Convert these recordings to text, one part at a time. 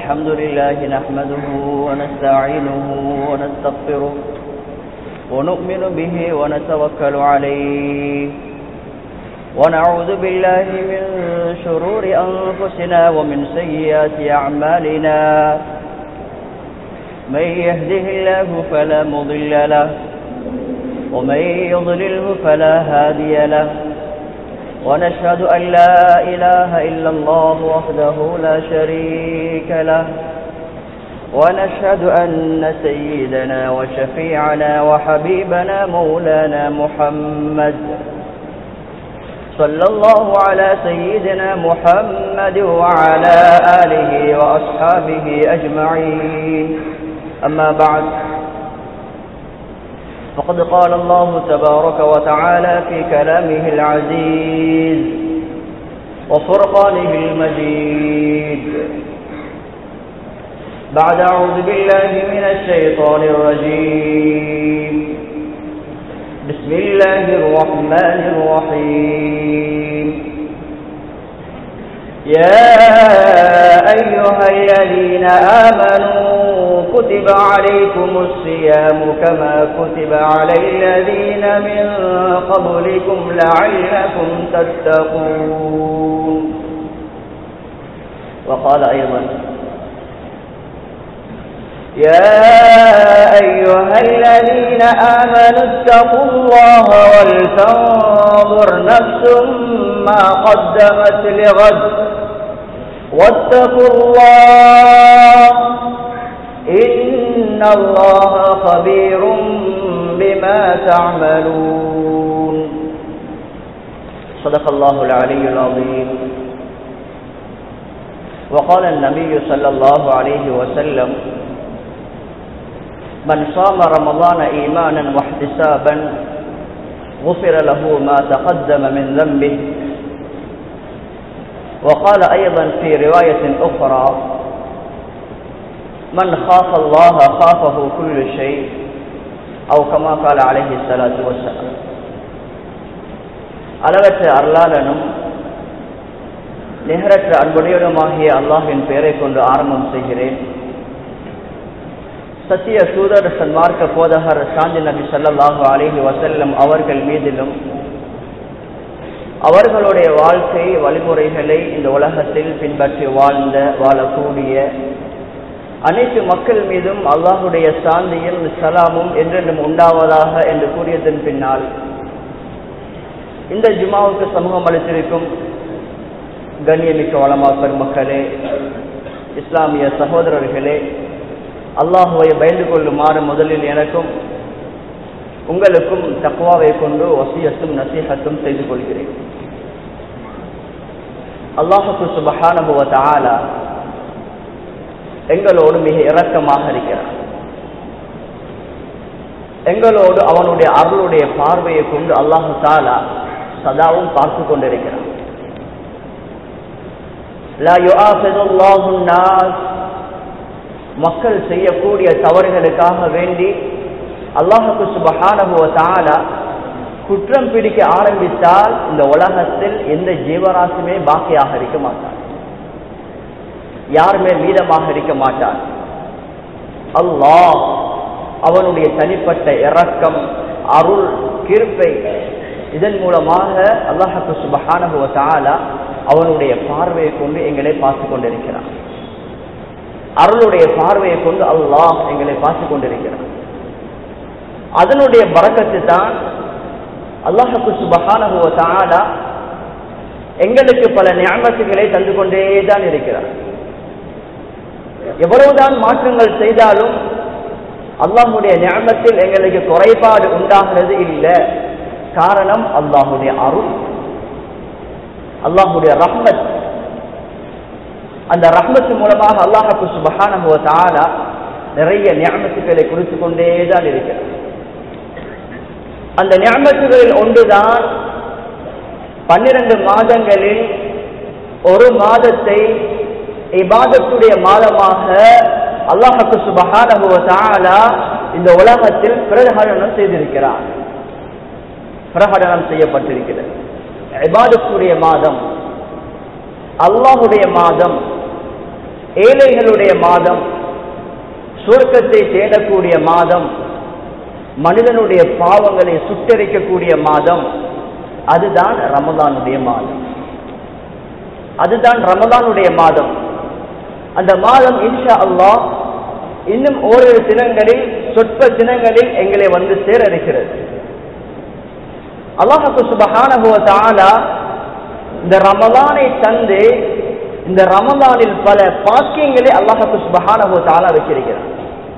الحمد لله نحمده ونستعينه ونستغفره ونؤمن به ونتوكل عليه ونعوذ بالله من شرور أنفسنا ومن سيئات أعمالنا من يهده الله فلا مضل له ومن يضلله فلا هادي له ونشهد أن لا إله إلا الله وحده لا شريك له ونشهد أن سيدنا وشفيعنا وحبيبنا مولانا محمد صلى الله على سيدنا محمد وعلى آله وأصحابه أجمعين أما بعد فقد قال الله تبارك وتعالى في كلامه العزيز وفرقانه المجيد بعد أعوذ بالله من الشيطان الرجيم بسم الله الرحمن الرحيم يا أيها الذين آمنوا كتب عليكم الصيام كما كتب على الذين من قبلكم لعلكم تتقون وقال أيضا يا أيها الذين آمنوا اتقوا الله ولتنظر نفس ما قدمت لغد واتقوا الله إن الله خبير بما تعملون صدق الله العلي العظيم وقال النبي صلى الله عليه وسلم من صام رمضان إيمانا واحتسابا غفر له ما تقدم من ذنبه وقال أيضا في رواية أخرى من خاف الله خافه كل شيء أو كما قال عليه الصلاة والسلام அளவற்ற அருளாளனும் நிகரற்ற அன்புடையனுமாகிய அல்லாஹின் பெயரை கொண்டு ஆரம்பம் செய்கிறேன் சத்திய சூதர் சன்மார்க்க போதகர் சாந்தி நபி சல்லாஹு அலிஹி வசல்லம் அவர்கள் மீதிலும் அவர்களுடைய வாழ்க்கை வழிமுறைகளை இந்த உலகத்தில் பின்பற்றி வாழ்ந்த வாழக்கூடிய அனைத்து மக்கள் மீதும் அல்லாஹுடைய சாந்தியும் சலாமும் என்றென்றும் உண்டாவதாக என்று கூறியதன் பின்னால் இந்த ஜுமாவுக்கு சமூகம் அளித்திருக்கும் கண்ணியமிக்க வளமா பெருமக்களே இஸ்லாமிய சகோதரர்களே அல்லாஹுவை பயந்து கொள்ளுமாறு முதலில் எனக்கும் உங்களுக்கும் தக்குவாவை கொண்டு வசியத்தும் நசீகத்தும் செய்து கொள்கிறேன் அல்லாஹுக்கு சுபஹானுபவ ஆலா எங்களோடு மிக இரக்கமாக இருக்கிறார் எங்களோடு அவனுடைய அருளுடைய பார்வையை கொண்டு அல்லாஹு தாலா சதாவும் பார்த்து கொண்டிருக்கிறான் மக்கள் செய்யக்கூடிய தவறுகளுக்காக வேண்டி அல்லாஹுக்கு சுபகானுபவத்தால குற்றம் பிடிக்க ஆரம்பித்தால் இந்த உலகத்தில் எந்த ஜீவராசியுமே பாக்கியாக இருக்க மாட்டார் யாருமே மீதமாக இருக்க மாட்டார் அல்லாஹ் அவனுடைய தனிப்பட்ட இரக்கம் அருள் கிருப்பை இதன் மூலமாக அல்லாஹு சுபகானுபவத்தால அவனுடைய பார்வையை கொண்டு எங்களை பார்த்து கொண்டிருக்கிறான் அருளுடைய பார்வையை கொண்டு அல்லாஹ் எங்களை பார்த்து கொண்டிருக்கிறான் அதனுடைய பறக்கத்து தான் அல்லாஹு சுபகானுபவத்தால எங்களுக்கு பல ஞாபகத்துகளை தந்து கொண்டே தான் இருக்கிறார் எவ்வளவுதான் மாற்றங்கள் செய்தாலும் அல்லாஹுடைய ஞாபகத்தில் எங்களுக்கு குறைபாடு உண்டாகிறது இல்லை காரணம் அல்லாஹுடைய அருள் அல்லாஹுடைய ரஹ்மத் அந்த ரஹ்மத்து மூலமாக அல்லாஹு சுபகான நிறைய ஞாபகத்துக்களை குறித்து கொண்டே தான் இருக்கிறார் அந்த ஞாபகத்துகளில் ஒன்றுதான் பன்னிரண்டு மாதங்களில் ஒரு மாதத்தை இபாதத்துடைய மாதமாக அல்லாஹு சுபகான இந்த உலகத்தில் பிரகடனம் செய்திருக்கிறார் பிரகடனம் செய்யப்பட்டிருக்கிறது இபாதத்துடைய மாதம் அல்லாஹுடைய மாதம் ஏழைகளுடைய மாதம் சுருக்கத்தை தேடக்கூடிய மாதம் மனிதனுடைய பாவங்களை சுட்டரிக்கக்கூடிய மாதம் அதுதான் ரமதானுடைய மாதம் அதுதான் ரமதானுடைய மாதம் அந்த மாதம் இன்ஷா அல்லாஹ் இன்னும் ஓரிரு தினங்களில் சொற்ப தினங்களில் எங்களை வந்து சேர இருக்கிறது அல்லாஹு சுபஹானஹுவ தஆலா இந்த ரமலானை தந்து இந்த ரமலானில் பல பாக்கியங்களை அல்லாஹு சுபஹானஹுவ தஆலா வச்சிருக்கிறார்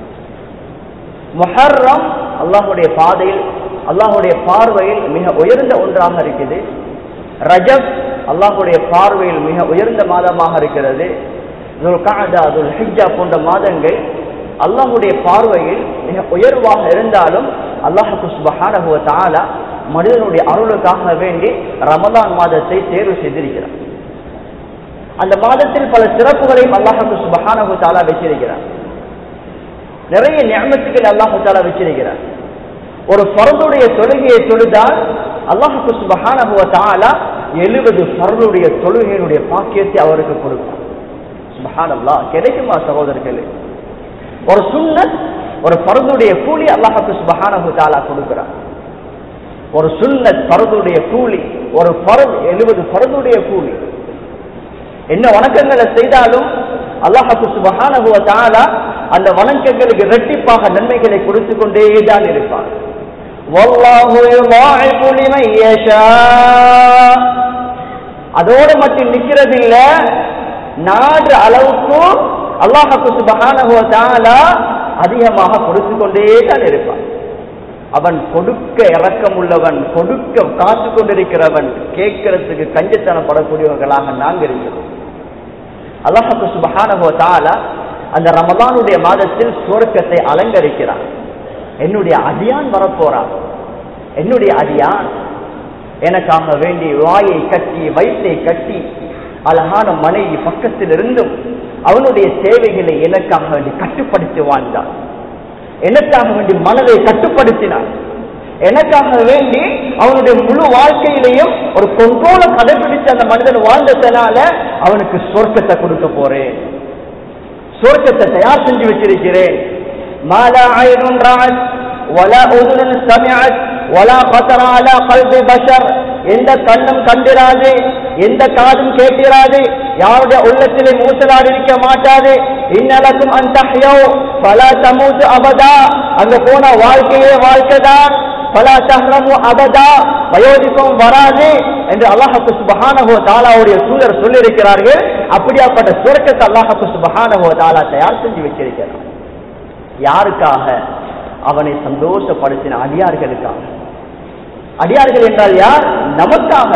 முஹர்ரம் அல்லாஹுடைய பாதையில் அல்லாஹுடைய பார்வையில் மிக உயர்ந்த ஒன்றாக இருக்குது ரஜப் அல்லாஹுடைய பார்வையில் மிக உயர்ந்த மாதமாக இருக்கிறது துல்காதா துல் ஹிஜ்ஜா போன்ற மாதங்கள் அல்லாஹுடைய பார்வையில் மிக உயர்வாக இருந்தாலும் அல்லாஹு சுபஹானஹுவ தஆலா மனிதனுடைய அருளுக்காக வேண்டி ரமலான் மாதத்தை தேர்வு செய்திருக்கிறார் அந்த மாதத்தில் பல சிறப்புகளையும் அல்லாஹு சுபஹானஹு தஆலா வச்சிருக்கிறார் நிறைய ஞாபகத்துக்கள் அல்லாஹு தாலா வச்சிருக்கிறார் ஒரு பரதுடைய தொழுகையை தொழுதால் அல்லாஹு சுபஹானஹுவ தாலா எழுபது பரதுடைய தொழுகையினுடைய பாக்கியத்தை அவருக்கு கொடுப்பார் சுபஹான் அல்லாஹ் கிடைக்குமா சகோதரர்களே ஒரு சுன்னத் ஒரு பரதுடைய கூலி அல்லாஹு சுபஹானஹு தாலா கொடுக்கிறார் ஒரு சுன்னத் பரதுடைய கூலி ஒரு பரது எழுபது பரதுடைய கூலி என்ன வணக்கங்களை செய்தாலும் அல்லாஹு சுபஹானஹுவ தஆலா அந்த வணக்கங்களுக்கு இரட்டிப்பாக நன்மைகளை கொடுத்து கொண்டே தான் இருப்பார் வல்லாஹு யுதாஇஃபு லிமன் யஷா அதோடு மட்டும் நிக்கிறது இல்ல நாடு அளவுக்கு அல்லாஹு சுபஹானஹுவ தஆலா அதிகமாக கொடுத்து கொண்டே தான் இருப்பார் அவன் கொடுக்க இறக்கம் உள்ளவன் கொடுக்க காத்து கொண்டிருக்கிறவன் கேட்கறதுக்கு கஞ்சத்தனப்படக்கூடியவர்களாக நாங்கள் இருக்கிறோம் அல்லாஹு சுபஹானஹு தாலா அந்த ரமதானுடைய மாதத்தில் சுவர்க்கத்தை அலங்கரிக்கிறான் என்னுடைய அடியான் வரப்போறான் என்னுடைய அடியான் எனக்காக வேண்டி வாயை கட்டி வயிற்றை கட்டி அழகான மனைவி பக்கத்தில் இருந்தும் அவனுடைய தேவைகளை எனக்காக வேண்டி கட்டுப்படுத்தி வாழ்ந்தான் எனக்காக வேண்டி மனதை கட்டுப்படுத்தினான் எனக்காக வேண்டி அவனுடைய முழு வாழ்க்கையிலையும் ஒரு கொண்டோல கடைபிடிச்சு அந்த மனிதன் வாழ்ந்ததுனால அவனுக்கு சொர்க்கத்தை கொடுக்க போறேன் சொர்க்கத்தை தயார் செஞ்சு வச்சிருக்கிறேன் மாலா ஐனுன் ராத் வலா உதுனன் சமிஅத் வலா கதர அலா கல்பி பஷர் எந்த கண்ணும் கண்டிராது எந்த காதும் கேட்டிராது யாருடைய உள்ளத்திலே மூசலாடி இருக்க மாட்டாது இன்னலக்கும் அந்த பல தமூத்து அபதா அங்க போன வாழ்க்கையே வாழ்க்கைதான் பல தஹ்ரமு அபதா வயோதிக்கம் வராது என்று அல்லாஹு சுபஹானஹு தாலாவுடைய சூழர் சொல்லியிருக்கிறார்கள் அப்படியாப்பட்ட சுரக்கத்தை அல்லாஹு சுபஹானஹு தாலா தயார் செஞ்சு வச்சிருக்கிறார் யாருக்காக அவனை சந்தோஷப்படுத்தின அடியார்களுக்காக அடியார்கள் என்றால் யார் நமக்காக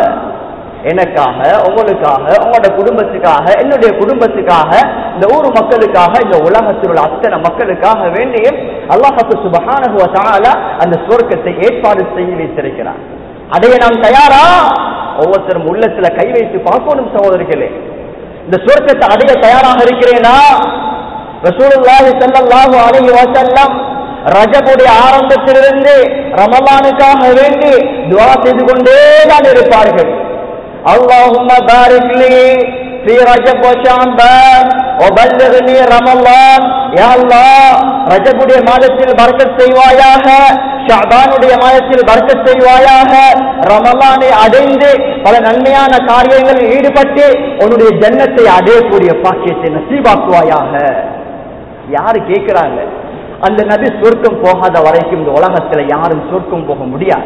எனக்காக உங்களுக்காக உங்களோட குடும்பத்துக்காக என்னுடைய குடும்பத்துக்காக இந்த ஊர் மக்களுக்காக இந்த உலகத்தில் உள்ள அத்தனை மக்களுக்காக வேண்டிய அல்லாஹு சுபஹானஹுவ தஆலா அந்த சுவர்க்கத்தை ஏற்பாடு செய்து வைத்திருக்கிறார் அடைய நாம் தயாரா ஒவ்வொருத்தரும் உள்ளத்துல கை வைத்து பார்க்கணும் சகோதரர்களே இந்த சுவர்க்கத்தை அடைய தயாராக இருக்கிறேனா ரசூலுல்லாஹி ஸல்லல்லாஹு அலைஹி வஸல்லம் ரஜபுடைய ஆரம்பத்திலிருந்து ரமலானுக்காக வேண்டி துவா செய்து கொண்டே தான் இருப்பார்கள் اللهم بارك لي في رجب وشعبان وبلغني رمضان يا الله ரஜபுடைய மாதத்தில் பரக்கத் செய்வாயாக ஷாபானுடைய மாதத்தில் பரக்கத் செய்வாயாக ரமலானை அடைந்து பல நன்மையான காரியங்களில் ஈடுபட்டு உன்னுடைய ஜன்னத்தை அடையக்கூடிய பாக்கியத்தை நசீபாக்குவாயாக யாரு கேட்கிறாங்க அந்த நபி சொர்க்கம் போகாத வரைக்கும் இந்த உலகத்துல யாரும் சொர்க்கம் போக முடியாது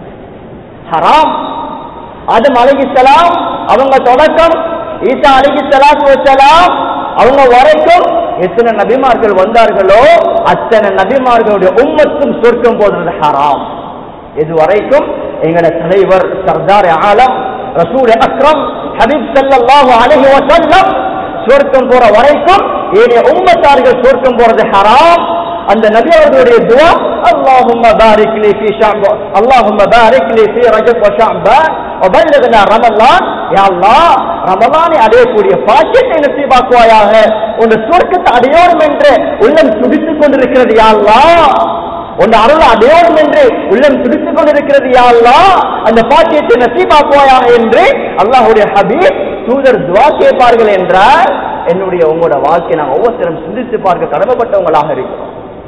ஹராம் ஆதம் அலிகிசலாம் அவங்க தொடக்கம் ஈசா அலிகிசலாத்து வச்சலாம் அவங்க வரைக்கும் எத்தனை நபிமார்கள் வந்தார்களோ அத்தனை நபிமார்களுடைய உம்மத்தும் சொர்க்கம் போடுறது ஹராம் இது வரைக்கும் எங்களோட தலைவர் சர்தார் ஆலம் ரசூல் அக்ரம் ஹபீப் ஸல்லல்லாஹு அலைஹி வஸல்லம் சொர்க்கம் போற வரைக்கும் ஏனைய உம்மத்தார்கள் சொர்க்கம் போறது ஹராம் அந்த நபி அவர்களுடைய துவா اللهم بارك لي في شعب اللهم بارك لي في رجب وشعبان وبلغنا رمضان يا الله ரமலானை அடையக்கூடிய பாக்கியத்தை நசீபாக்குவாயாக உன் சொர்க்கத்தை அடையோடும் என்று உள்ளம் துடித்துக் கொண்டிருக்கிறது யா அல்லாஹ் உன் அருள் அடையோடும் என்று உள்ளம் துடித்துக் கொண்டிருக்கிறது யா அல்லாஹ் அந்த பாக்கியத்தை நசீபாக்குவாயாக என்று அல்லாஹ்வுடைய ஹபீப் தூதர் துவா கேட்பார்கள் என்றால் என்னுடைய உங்களோட வாழ்க்கை நாங்கள் ஒவ்வொருத்தரும் சிந்தித்து பார்க்க கடமைப்பட்டவங்களாக இருக்கிறோம்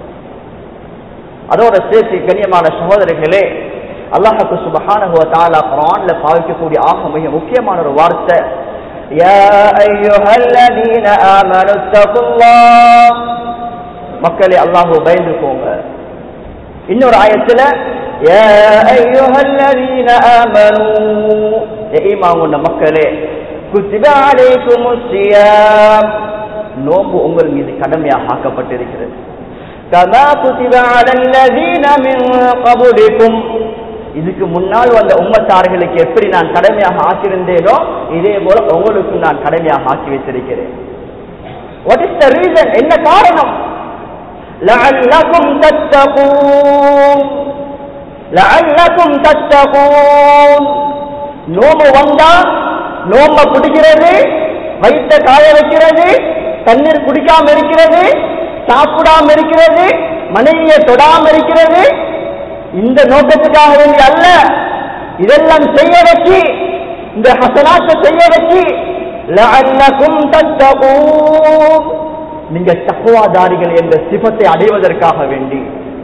அதோட சேர்த்து கண்ணியமான சகோதரர்களே அல்லாஹுக்கு சுபஹானஹு வ தஆலா குர்ஆன்ல பாவிக்கக்கூடிய ஆக மிக முக்கியமான ஒரு வார்த்தை யா அய்யுஹல்லதீன ஆமனு தகுல்லாஹ் மக்களே அல்லாஹ்வை பயந்துக்கோங்க இன்னொரு ஆயத்துல யா அய்யுஹல்லதீன ஆமனு ஈமான் கொண்ட மக்களே குத்திப அலைக்குமுஸ் ஸியாம் நோன்பு உங்கள் மீது கடமையாக ஆக்கப்பட்டிருக்கிறது கமா குத்திப அலல்லதீன மின் கபுலிக்கும் இதுக்கு முன்னால் வந்த உம்மத்தார்களுக்கு எப்படி நான் கடமையாக ஆக்கியிருந்தேனோ இதே போல உங்களுக்கும் நான் கடமையாக ஆக்கி வைத்திருக்கிறேன் வாட் இஸ் த ரீசன் என்ன காரணம் لعلكم تتقون لعلكم تتقون நோம்பு வந்தா நோம்ப பிடிக்கிறது வயிற்ற காய வைக்கிறது தண்ணீர் குடிக்காம இருக்கிறது சாப்பிடாம இருக்கிறது மனைவியை தொடாம இருக்கிறது இந்த நோக்கத்துக்காக வேண்டி அல்ல இதெல்லாம் செய்ய வச்சு இந்த ஹசனாத்தை செய்ய வச்சு லஅல்லகும் தத்தகூன் நீங்க தக்குவாதாரிகள் என்ற சிபத்தை அடைவதற்காக வேண்டி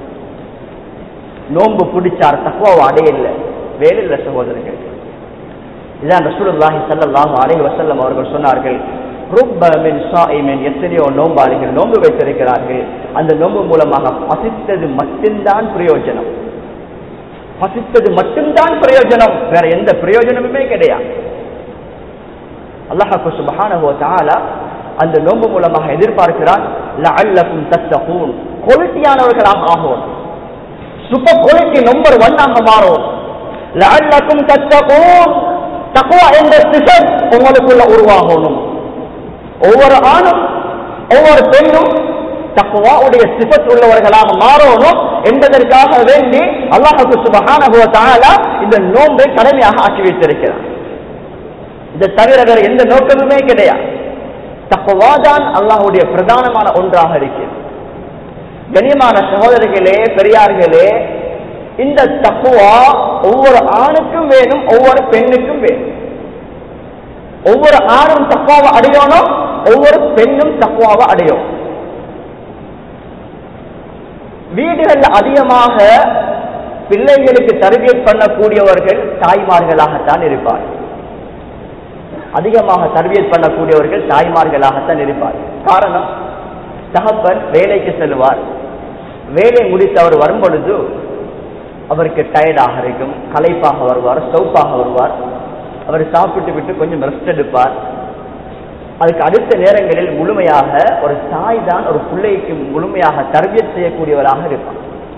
நோன்பு பிடிச்சார் தக்குவாவை அடையல வேலையில்ல சகோதரர்கள் இதான் ரசூலுல்லாஹி ஸல்லல்லாஹு அலைஹி வஸல்லம் அவர்கள் சொன்னார்கள் ருப்ப மின் ஸாயிமின் எத்தனையோ நோம்பாளிகள் நோன்பு வைத்திருக்கிறார்கள் அந்த நோன்பு மூலமாக பசித்தது மட்டும்தான் பிரயோஜனம் பசித்தது மட்டும்தான் பிரயோஜனம் வேற எந்த பிரயோஜனமுமே கிடையாது அல்லாஹு சுபஹானஹு வ தஆலா அந்த நோன்பு மூலமாக எதிர்பார்க்கிறான் லஅல்லகும் தத்தகூன் குவாலிட்டியானவர்களாக ஆகும் சூப்பர் குவாலிட்டி நம்பர் ஒன்னாக மாறும் லஅல்லகும் தத்தகூன் தக்வா என்ற சிசர் உங்களுக்குள்ள உருவாகணும் ஒவ்வொரு ஆணும் ஒவ்வொரு பெண்ணும் தக்குவாவுடைய சிபத் உள்ளவர்களாக மாறணும் என்பதற்காக வேண்டி அல்லாஹுக்கு சுபஹானஹு வ தஆலா இந்த நோன்பை கடமையாக ஆக்கி வைத்திருக்கிறார் இதை தவிர வேற எந்த நோக்கமுமே கிடையாது தக்குவாதான் அல்லாஹுடைய பிரதானமான ஒன்றாக இருக்கிறது கண்ணியமான சகோதரிகளே பெரியார்களே இந்த தக்குவா ஒவ்வொரு ஆணுக்கும் வேணும் ஒவ்வொரு பெண்ணுக்கும் வேணும் ஒவ்வொரு ஆணும் தக்குவாவை அடையணும் ஒவ்வொரு பெண்ணும் தக்குவாவை அடையும் வீடுகள் அதிகமாக பிள்ளைகளுக்கு தர்பியத் பண்ணக்கூடியவர்கள் தாய்மார்களாகத்தான் இருப்பார்கள் அதிகமாக தர்பியத் பண்ணக்கூடியவர்கள் தாய்மார்களாகத்தான் இருப்பார்கள் காரணம் தகப்பன் வேலைக்கு செல்வார் வேலை முடித்து அவர் வரும் பொழுது அவருக்கு டயர்டாக இருக்கும் களைப்பாக வருவார் சவுப்பாக வருவார் அவர் சாப்பிட்டு விட்டு கொஞ்சம் ரெஸ்ட் எடுப்பார் அதுக்கு அடுத்த நேரங்களில் முழுமையாக ஒரு தாய் தான் ஒரு பிள்ளைக்கு முழுமையாக தர்பியத் செய்யக்கூடியவராக இருப்பார்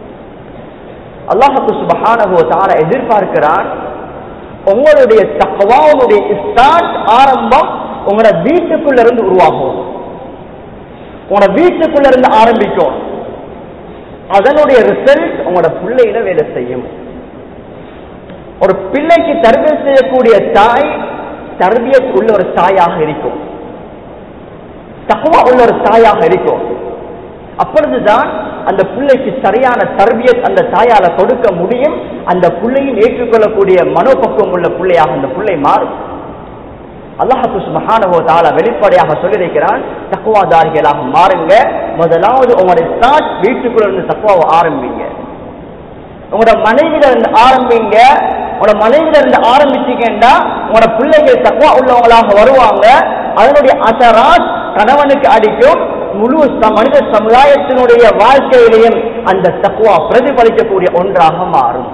அல்லாஹு சுபஹானஹு தார எதிர்பார்க்கிறான் உங்களுடைய தகவாவுடைய ஸ்டார்ட் ஆரம்பம் உங்களோட வீட்டுக்குள்ள இருந்து உருவாகும் உங்களோட வீட்டுக்குள்ள இருந்து ஆரம்பிக்கும் அதனுடைய ரிசல்ட் உங்களோட பிள்ளையில வேலை செய்யும் ஒரு பிள்ளைக்கு தர்பியம் செய்யக்கூடிய தாய் தர்பியத் உள்ள ஒரு தாயாக இருக்கும் தக்குவா உள்ள ஒரு தாயாக இருக்கும் அப்பொழுதுதான் அந்த பிள்ளைக்கு சரியான தர்பியத் அந்த தாயால கொடுக்க முடியும் அந்த பிள்ளையும் ஏற்றுக்கொள்ளக்கூடிய மனோபக்குவம் உள்ள பிள்ளையாக அந்த பிள்ளை மாறும் அல்லாஹு சுபஹானஹு தஆலா வெளிப்படையாக சொல்லியிருக்கிறான் தக்குவாதாரிகளாக மாறுங்க முதலாவது உங்களுடைய ஸ்டார்ட் வீட்டுக்குள்ள இருந்து தக்குவாவை ஆரம்பிங்க உங்களோட மனைவியில இருந்து ஆரம்பிங்க உங்களோட மனைவியில இருந்து ஆரம்பிச்சீங்கன்னா உங்களோட பிள்ளைகள் தக்குவா உள்ளவங்களாக வருவாங்க அதனுடைய அசராத் கணவனுக்கு அடிக்கும் முழு ச- மனித சமுதாயத்தினுடைய வாழ்க்கையிலையும் அந்த தக்குவா பிரதிபலிக்கக்கூடிய ஒன்றாக மாறும்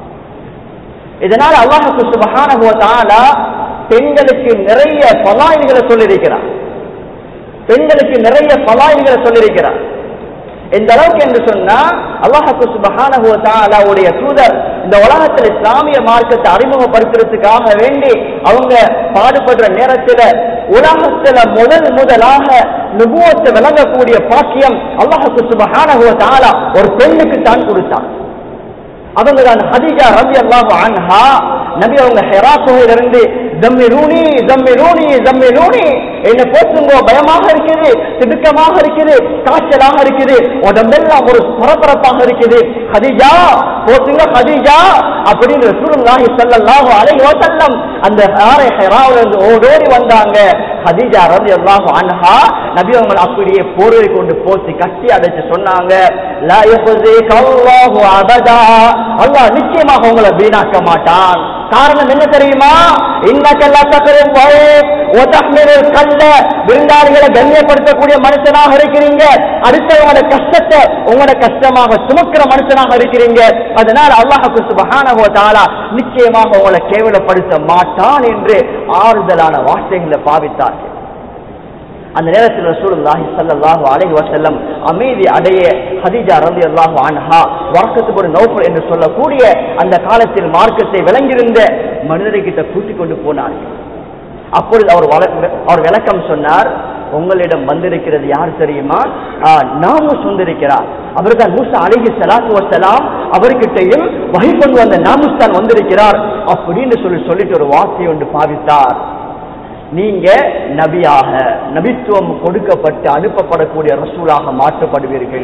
இதனால் அல்லாஹு சுபஹானஹு வ தஆலா பெண்களுக்கு நிறைய பலாயில்களை சொல்லியிருக்கிறார் பெண்களுக்கு நிறைய பலாயில்களை சொல்லியிருக்கிறார் எந்த அளவுக்கு என்று சொன்னா அல்லாஹு சுபஹானஹு வ தஆலாவுடைய தூதர் இந்த உலகத்தில் இஸ்லாமிய மார்க்கத்தை அறிமுகப்படுத்துறதுக்காக வேண்டி அவங்க பாடுபடுற நேரத்துல உலகத்துல முதல் முதலாக நுபுவத்தை விளங்கக்கூடிய பாக்கியம் அல்லாஹு சுபஹானஹு வ தஆலா ஒரு பெண்ணுக்கு தான் கொடுத்தான் அவங்க தான் ஹதீஜா ரவி அல்லாஹு அன்ஹா நபி அவங்க ஹெரா குகையிலிருந்து ஜம்மிரூனி ஜம்மிரூனி ஜம்மிரூனி என்ன போற்றுங்கோ பயமாக இருக்குது திடுக்கமாக இருக்குது காய்ச்சலாக இருக்குது உடம்பெல்லாம் ஒரு பரபரப்பாக இருக்குது ஹதீஜா போற்றுங்க ஹதீஜா அப்படின்னு ரசூலுல்லாஹி ஸல்லல்லாஹு அலைஹி வஸல்லம் அந்த ஹாரை ஹெராவுல இருந்து ஓடோடி வந்தாங்க ஹதீஜா ரலியல்லாஹு அன்ஹா நபி அவங்க அப்படியே போர்வை கொண்டு போத்தி கட்டி அடைச்சு சொன்னாங்க லா யஹ்ஸிக அல்லாஹு அபதா அல்லாஹ் நிச்சயமாக உங்களை வீணாக்க மாட்டான் காரணம் என்ன தெரியுமா இன்னக்கல்லா தக்கரும் ஒதஹ்மிரல் கல்ல விருந்தாளிகளை கண்ணியப்படுத்தக்கூடிய மனுஷனாக இருக்கிறீங்க அடுத்தவங்களோட கஷ்டத்தை உங்களோட கஷ்டமாக சுமக்கிற மனுஷனாக இருக்கிறீங்க அதனால அல்லாஹுக்கு சுபஹானஹு வ தஆலா நிச்சயமாக உங்களை கேவலப்படுத்த மாட்டான் என்று ஆறுதலான வார்த்தைகளை பாவித்தார்கள் அந்த நேரத்தில் ரசூலுல்லாஹி ஸல்லல்லாஹு அலைஹி வஸல்லம் அமைதி அடைய ஹதீஜா ரலியல்லாஹு அன்ஹா வர்க்கத்துக்கு ஒரு நௌஃபல் என்று சொல்லக்கூடிய அந்த காலத்தில் மார்க்கத்தை விளங்கியிருந்த மனிதர்கிட்ட கூட்டிக் கொண்டு போனார்கள் அப்பொழுது அவர் வள- அவர் விளக்கம் சொன்னார் உங்களிடம் வந்திருக்கிறது யார் தெரியுமா ஆ, நாமுஸ் வந்திருக்கிறார் அவர் தான் மூசா அலிஹி சலாத்து வசலாம் அவர்கிட்டையும் வகை கொண்டு வந்த நாமுஸ் தான் வந்திருக்கிறார் அப்படின்னு சொல்லி சொல்லிட்டு ஒரு வார்த்தை ஒன்று பாவித்தார் நீங்க நபியாக நபித்துவம் கொடுக்கப்பட்டு அனுப்பப்படக்கூடிய ரசூலாக மாற்றப்படுவீர்கள்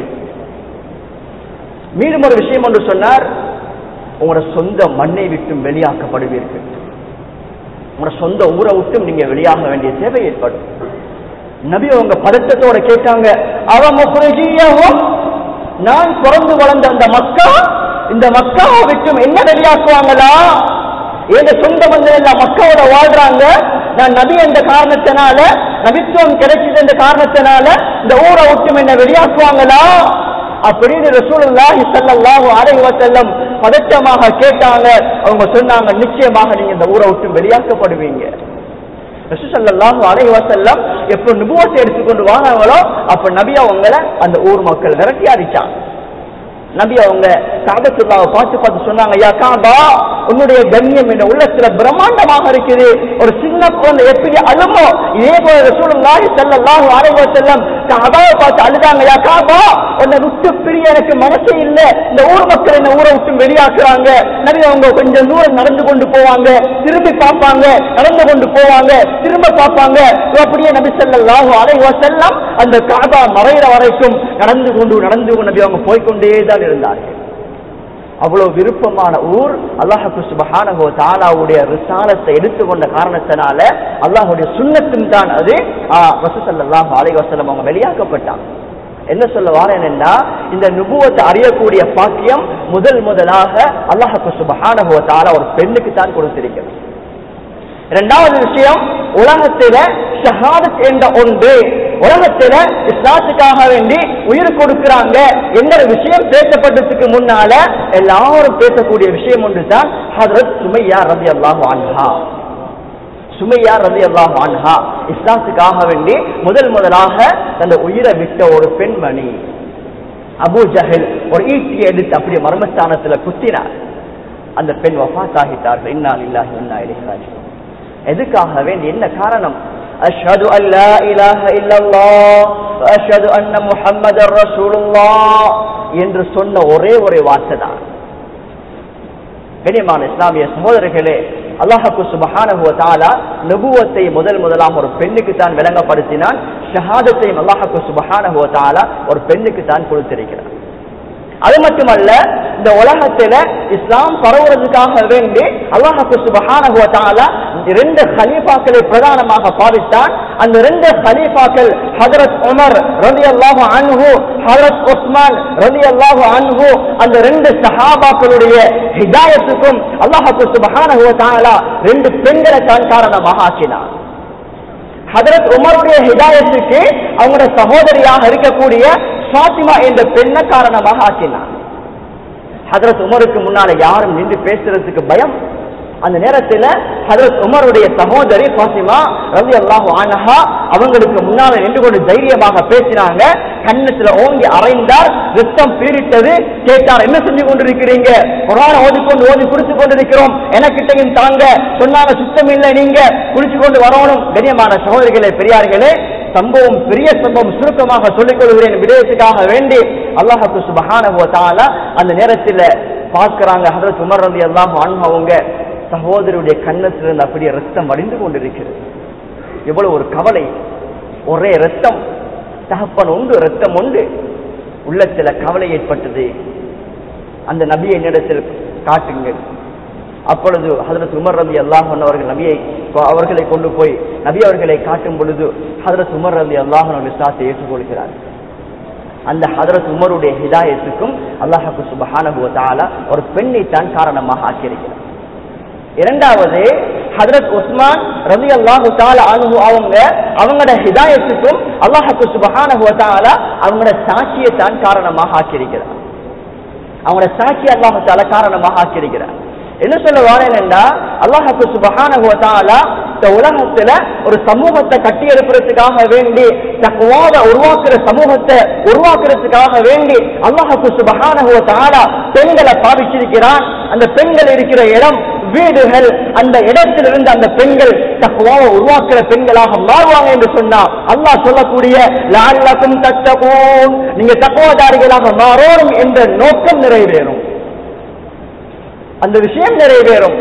மீண்டும் ஒரு விஷயம் ஒன்று சொன்னார் உங்களோட சொந்த மண்ணை விட்டும் வெளியாக்கப்படுவீர்கள் உங்களோட சொந்த ஊரை விட்டும் நீங்க வெளியாக வேண்டிய தேவை ஏற்படும் நபி அவங்க பதட்டத்தோட கேட்டாங்க அவ முஹ்ரிஜியஹும் நான் பிறந்து வளர்ந்த அந்த மக்கா இந்த மக்காவை விட்டும் என்ன வெளியாக்குவாங்களா எங்க சொந்த மந்தம் எல்லாம் மக்களோட வாழ்றாங்க நான் நபி என்ற காரணத்தினால நபித்துவம் கிடைச்சது என்ற காரணத்தினால இந்த ஊரை விட்டும் என்ன வெளியாக்குவாங்களா அப்படின்னு ரசூலுல்லாஹி ஸல்லல்லாஹு அலைஹி வஸல்லம் பதட்டமாக கேட்டாங்க அவங்க சொன்னாங்க நிச்சயமாக நீங்க இந்த ஊரை விட்டு வெளியாக்கப்படுவீங்க ரசூலுல்லாஹு அலைஹி வஸல்லம் எப்போ நுபுவத்தை எடுத்துக்கொண்டு வாராங்களோ அப்ப நபி அவங்கள அந்த ஊர் மக்கள் விரட்டி அடிச்சாங்க நபி அவங்க காபத்துல்லாவை பார்த்து பார்த்து சொன்னாங்க யா காபா உன்னுடைய கண்ணியம் என்ன உள்ளத்துல பிரம்மாண்டமாக இருக்குது ஒரு சின்ன குழந்தை எப்படி அழுமோ இதே போல ரசூலுல்லாஹி ஸல்லல்லாஹு அலைஹி வஸல்லம் காபாவை பார்த்து அழுதாங்க யா காபா உன்னை விட்டு பிரிய எனக்கு மனசே இல்ல இந்த ஊர் மக்கள் என்ன ஊரை விட்டு வெளியாக்குறாங்க நபி அவங்க கொஞ்சம் தூரம் நடந்து கொண்டு போவாங்க திரும்பி பார்ப்பாங்க நடந்து கொண்டு போவாங்க திரும்ப பார்ப்பாங்க அப்படியே நபி ஸல்லல்லாஹு அலைஹி வஸல்லம் அந்த காபா மறையிற வரைக்கும் நடந்து கொண்டு நடந்து கொண்டு நபி அவங்க போய்க்கொண்டே தான் இருந்தார்கள் அவ்வளவு விருப்பமான ஊர் அல்லாஹு சுபஹானஹு வ தஆலாவுடைய ரிசாலத்தை எடுத்துக்கொண்ட காரணத்தினால அல்லாஹ்வுடைய சுன்னத்தும் தான் அது ரசூலுல்லாஹி அலைஹி வஸல்லம் அவங்க வெளியாக்கப்பட்டாங்க என்ன சொல்ல வாரேன்னா இந்த நுபுவத்தை அறியக்கூடிய பாக்கியம் முதல் முதலாக அல்லாஹு சுபஹானஹு வ தஆலா ஒரு பெண்ணுக்கு தான் கொடுத்திருக்கிறது இரண்டாவது விஷயம் உலகத்தில ஷஹாதத் என்ற ஒன்று உலகத்தில இஸ்லாத்துக்காக வேண்டி உயிர் கொடுக்கிறாங்க என்ற விஷயம் பேசப்பட்டதுக்கு முன்னால எல்லாரும் பேசக்கூடிய விஷயம் ஒன்று தான் ஹதரத் சுமையா ரதி அல்லாஹு அன்ஹா சுமையா ரதி அல்லாஹு அன்ஹா இஸ்லாத்துக்காக வேண்டி முதல் முதலாக தந்த உயிரை விட்ட ஒரு பெண்மணி அபூ ஜஹல் ஒரு ஈட்டி எடுத்து அப்படியே மர்மஸ்தானத்துல குத்தினார் அந்த பெண் வஃபாத் ஆகிட்டார்கள் இன்னா இல்லாஹி இன்னா இலைஹி ராஜிஊன் எதுக்காக வேண்டி என்ன காரணம் அஷ்ஹது அன் லா இலாஹ இல்லல்லாஹ் வ அஷ்ஹது அன்ன முஹம்மதர் ரசூலுல்லாஹ் என்று சொன்ன ஒரே ஒரு வார்த்தை தான் கனியமான இஸ்லாமிய சகோதரர்களே அல்லாஹு சுபஹானஹு வ தஆலா நபுவத்தை முதல் முதலாக ஒரு பெண்ணுக்கு தான் விளங்கப்படுத்தினான் ஷஹாதத்தையும் அல்லாஹு சுபஹானஹு வ தஆலா ஒரு பெண்ணுக்கு தான் கொடுத்திருக்கிறார் அது மட்டுமல்ல இந்த உலகத்தில இஸ்லாம் பரவுறதுக்காக வேண்டி அல்லாஹு சுபஹானஹு வ தஆலா இரண்டு ஹலீஃபாக்களை பிரதானமாக பாவித்தான் அந்த ரெண்டு ஹலீஃபாக்கள் ஹஜரத் உமர் ரலியல்லாஹு அன்ஹு ஹஜரத் உஸ்மான் ரலியல்லாஹு அன்ஹு அந்த ரெண்டு சஹாபாக்களுடைய ஹிதாயத்துக்கும் அல்லாஹு சுபஹானஹு வ தஆலா ரெண்டு பெண்களை தான் காரணமாக ஆக்கினார் ஹதரத் உமருடைய ஹிதாயத்துக்கு அவங்களோட சகோதரியாக இருக்கக்கூடிய ஃபாத்திமா என்ற பெண்ணை காரணமாக ஆக்கினார் ஹதரத் உமருக்கு முன்னால யாரும் நின்று பேசுறதுக்கு பயம் அந்த நேரத்துல ஹதரத் உமருடைய சகோதரி ஃபாத்திமா ரவி அல்லாஹு ஆனஹா அவங்களுக்கு முன்னால நின்று கொண்டு தைரியமாக பேசினாங்க கண்ணத்துல ஓங்கி அறைந்தார் ரத்தம் பீரிட்டது கேட்டார் என்ன செஞ்சு கொண்டிருக்கிறீங்க குரான ஓதிக்கொண்டு ஓதி குடிச்சு கொண்டிருக்கிறோம் எனக்கிட்டையும் தாங்க சொன்னாங்க சுத்தம் இல்லை நீங்க குடிச்சு கொண்டு வரணும் கண்ணியமான சகோதரிகளே பெரியார்களே சம்பவம் பெரிய சம்பவம் சுருக்கமாக சொல்லிக் கொள்கிறேன் விடயத்துக்காக வேண்டி அல்லாஹு சுபஹானஹு வ தஆலா அந்த நேரத்தில் பார்க்கறாங்க ஹதரத் உமர் ரலி அல்லாஹ் அவங்க சகோதரருடைய கண்ணத்திலிருந்து அப்படியே ரத்தம் வடிந்து கொண்டிருக்கிறது எவ்வளவு ஒரு கவலை ஒரே ரத்தம் தகப்பன் உண்டு ரத்தம் உண்டு உள்ளத்துல கவலை ஏற்பட்டது அந்த நபியை என்னிடத்தில் காட்டுங்கள் அப்பொழுது ஹதரத் உமர் ரலி அல்லாஹ் அவர்கள் நபியை அவர்களை கொண்டு போய் நபி அவர்களை காட்டும் பொழுது ஹதரத் உமர் ரலி அல்லாஹ் அவர்கள் இஸ்லாத்தை ஏற்றுக்கொள்கிறார் அந்த ஹதரத் உமருடைய ஹிதாயத்துக்கும் அல்லாஹாக்கு சுபஹானஹு வ தஆலா ஒரு பெண்ணை தான் காரணமாக ஆக்கியிருக்கிறார் இரண்டாவது ஹதரத் உஸ்மான் ரவி அல்லாஹு தால அனுகு அவங்க அவங்களோட ஹிதாயத்துக்கும் அல்லாஹாக்கு சுபஹானஹு வ தஆலா அவங்களோட சாட்சியை தான் காரணமாக ஆக்கியிருக்கிறார் அவங்களோட சாட்சி அல்லாஹு தாலா காரணமாக ஆக்கியிருக்கிறார் என்ன சொல்ல வாரேன் என்றா அல்லாஹாக்கு சுபஹானஹு வ தஆலா இந்த உலகத்துல ஒரு சமூகத்தை கட்டி எழுப்புறதுக்காக வேண்டி தக்குவாத உருவாக்குற சமூகத்தை உருவாக்குறதுக்காக வேண்டி அல்லாஹாக்கு சுபஹானஹு வ தஆலா பெண்களை பாவிச்சிருக்கிறான் அந்த பெண்கள் இருக்கிற இடம் வீடுகள் அந்த இடத்திலிருந்து அந்த பெண்கள் தக்குவாவை உருவாக்குற பெண்களாக மாறுவாங்க என்று சொன்னா அல்லாஹ் சொல்லக்கூடிய லால்லக்கும் தத்தகோன் நீங்க தக்குவாதாரிகளாக மாறோம் என்ற நோக்கம் நிறைவேறும் அந்த விஷயம் நிறைவேறும்